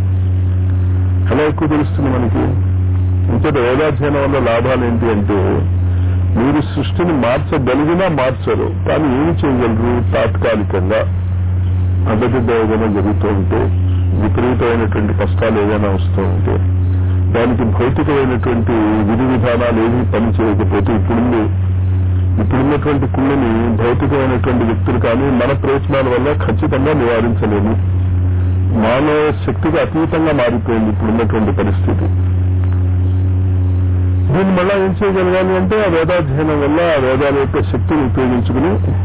ఎలా ఎక్కువ తెలుస్తుంది మనకి ఇంతటి వేదాధ్యయనం వల్ల లాభాలు ఏంటి అంటే మీరు సృష్టిని మార్చగలిగినా మార్చరు కానీ ఏమి చేయగలరు తాత్కాలికంగా అడ్డదిడ్డ ఏదైనా జరుగుతూ ఉంటే విపరీతమైనటువంటి కష్టాలు ఏదైనా వస్తూ ఉంటే దానికి భౌతికమైనటువంటి విధి విధానాలు ఏమీ పని చేయకపోతే ఇప్పుడుంది ఇప్పుడున్నటువంటి కుళ్ళని భౌతికమైనటువంటి వ్యక్తులు కానీ మన ప్రయత్నాల వల్ల ఖచ్చితంగా నివారించలేము మానవ శక్తికి అతీతంగా మారిపోయింది ఇప్పుడున్నటువంటి పరిస్థితి దీన్ని మళ్ళా ఏం చేయగలగాలి అంటే ఆ వేదాధ్యయనం వల్ల ఆ వేదాల యొక్క శక్తిని ఉపయోగించుకుని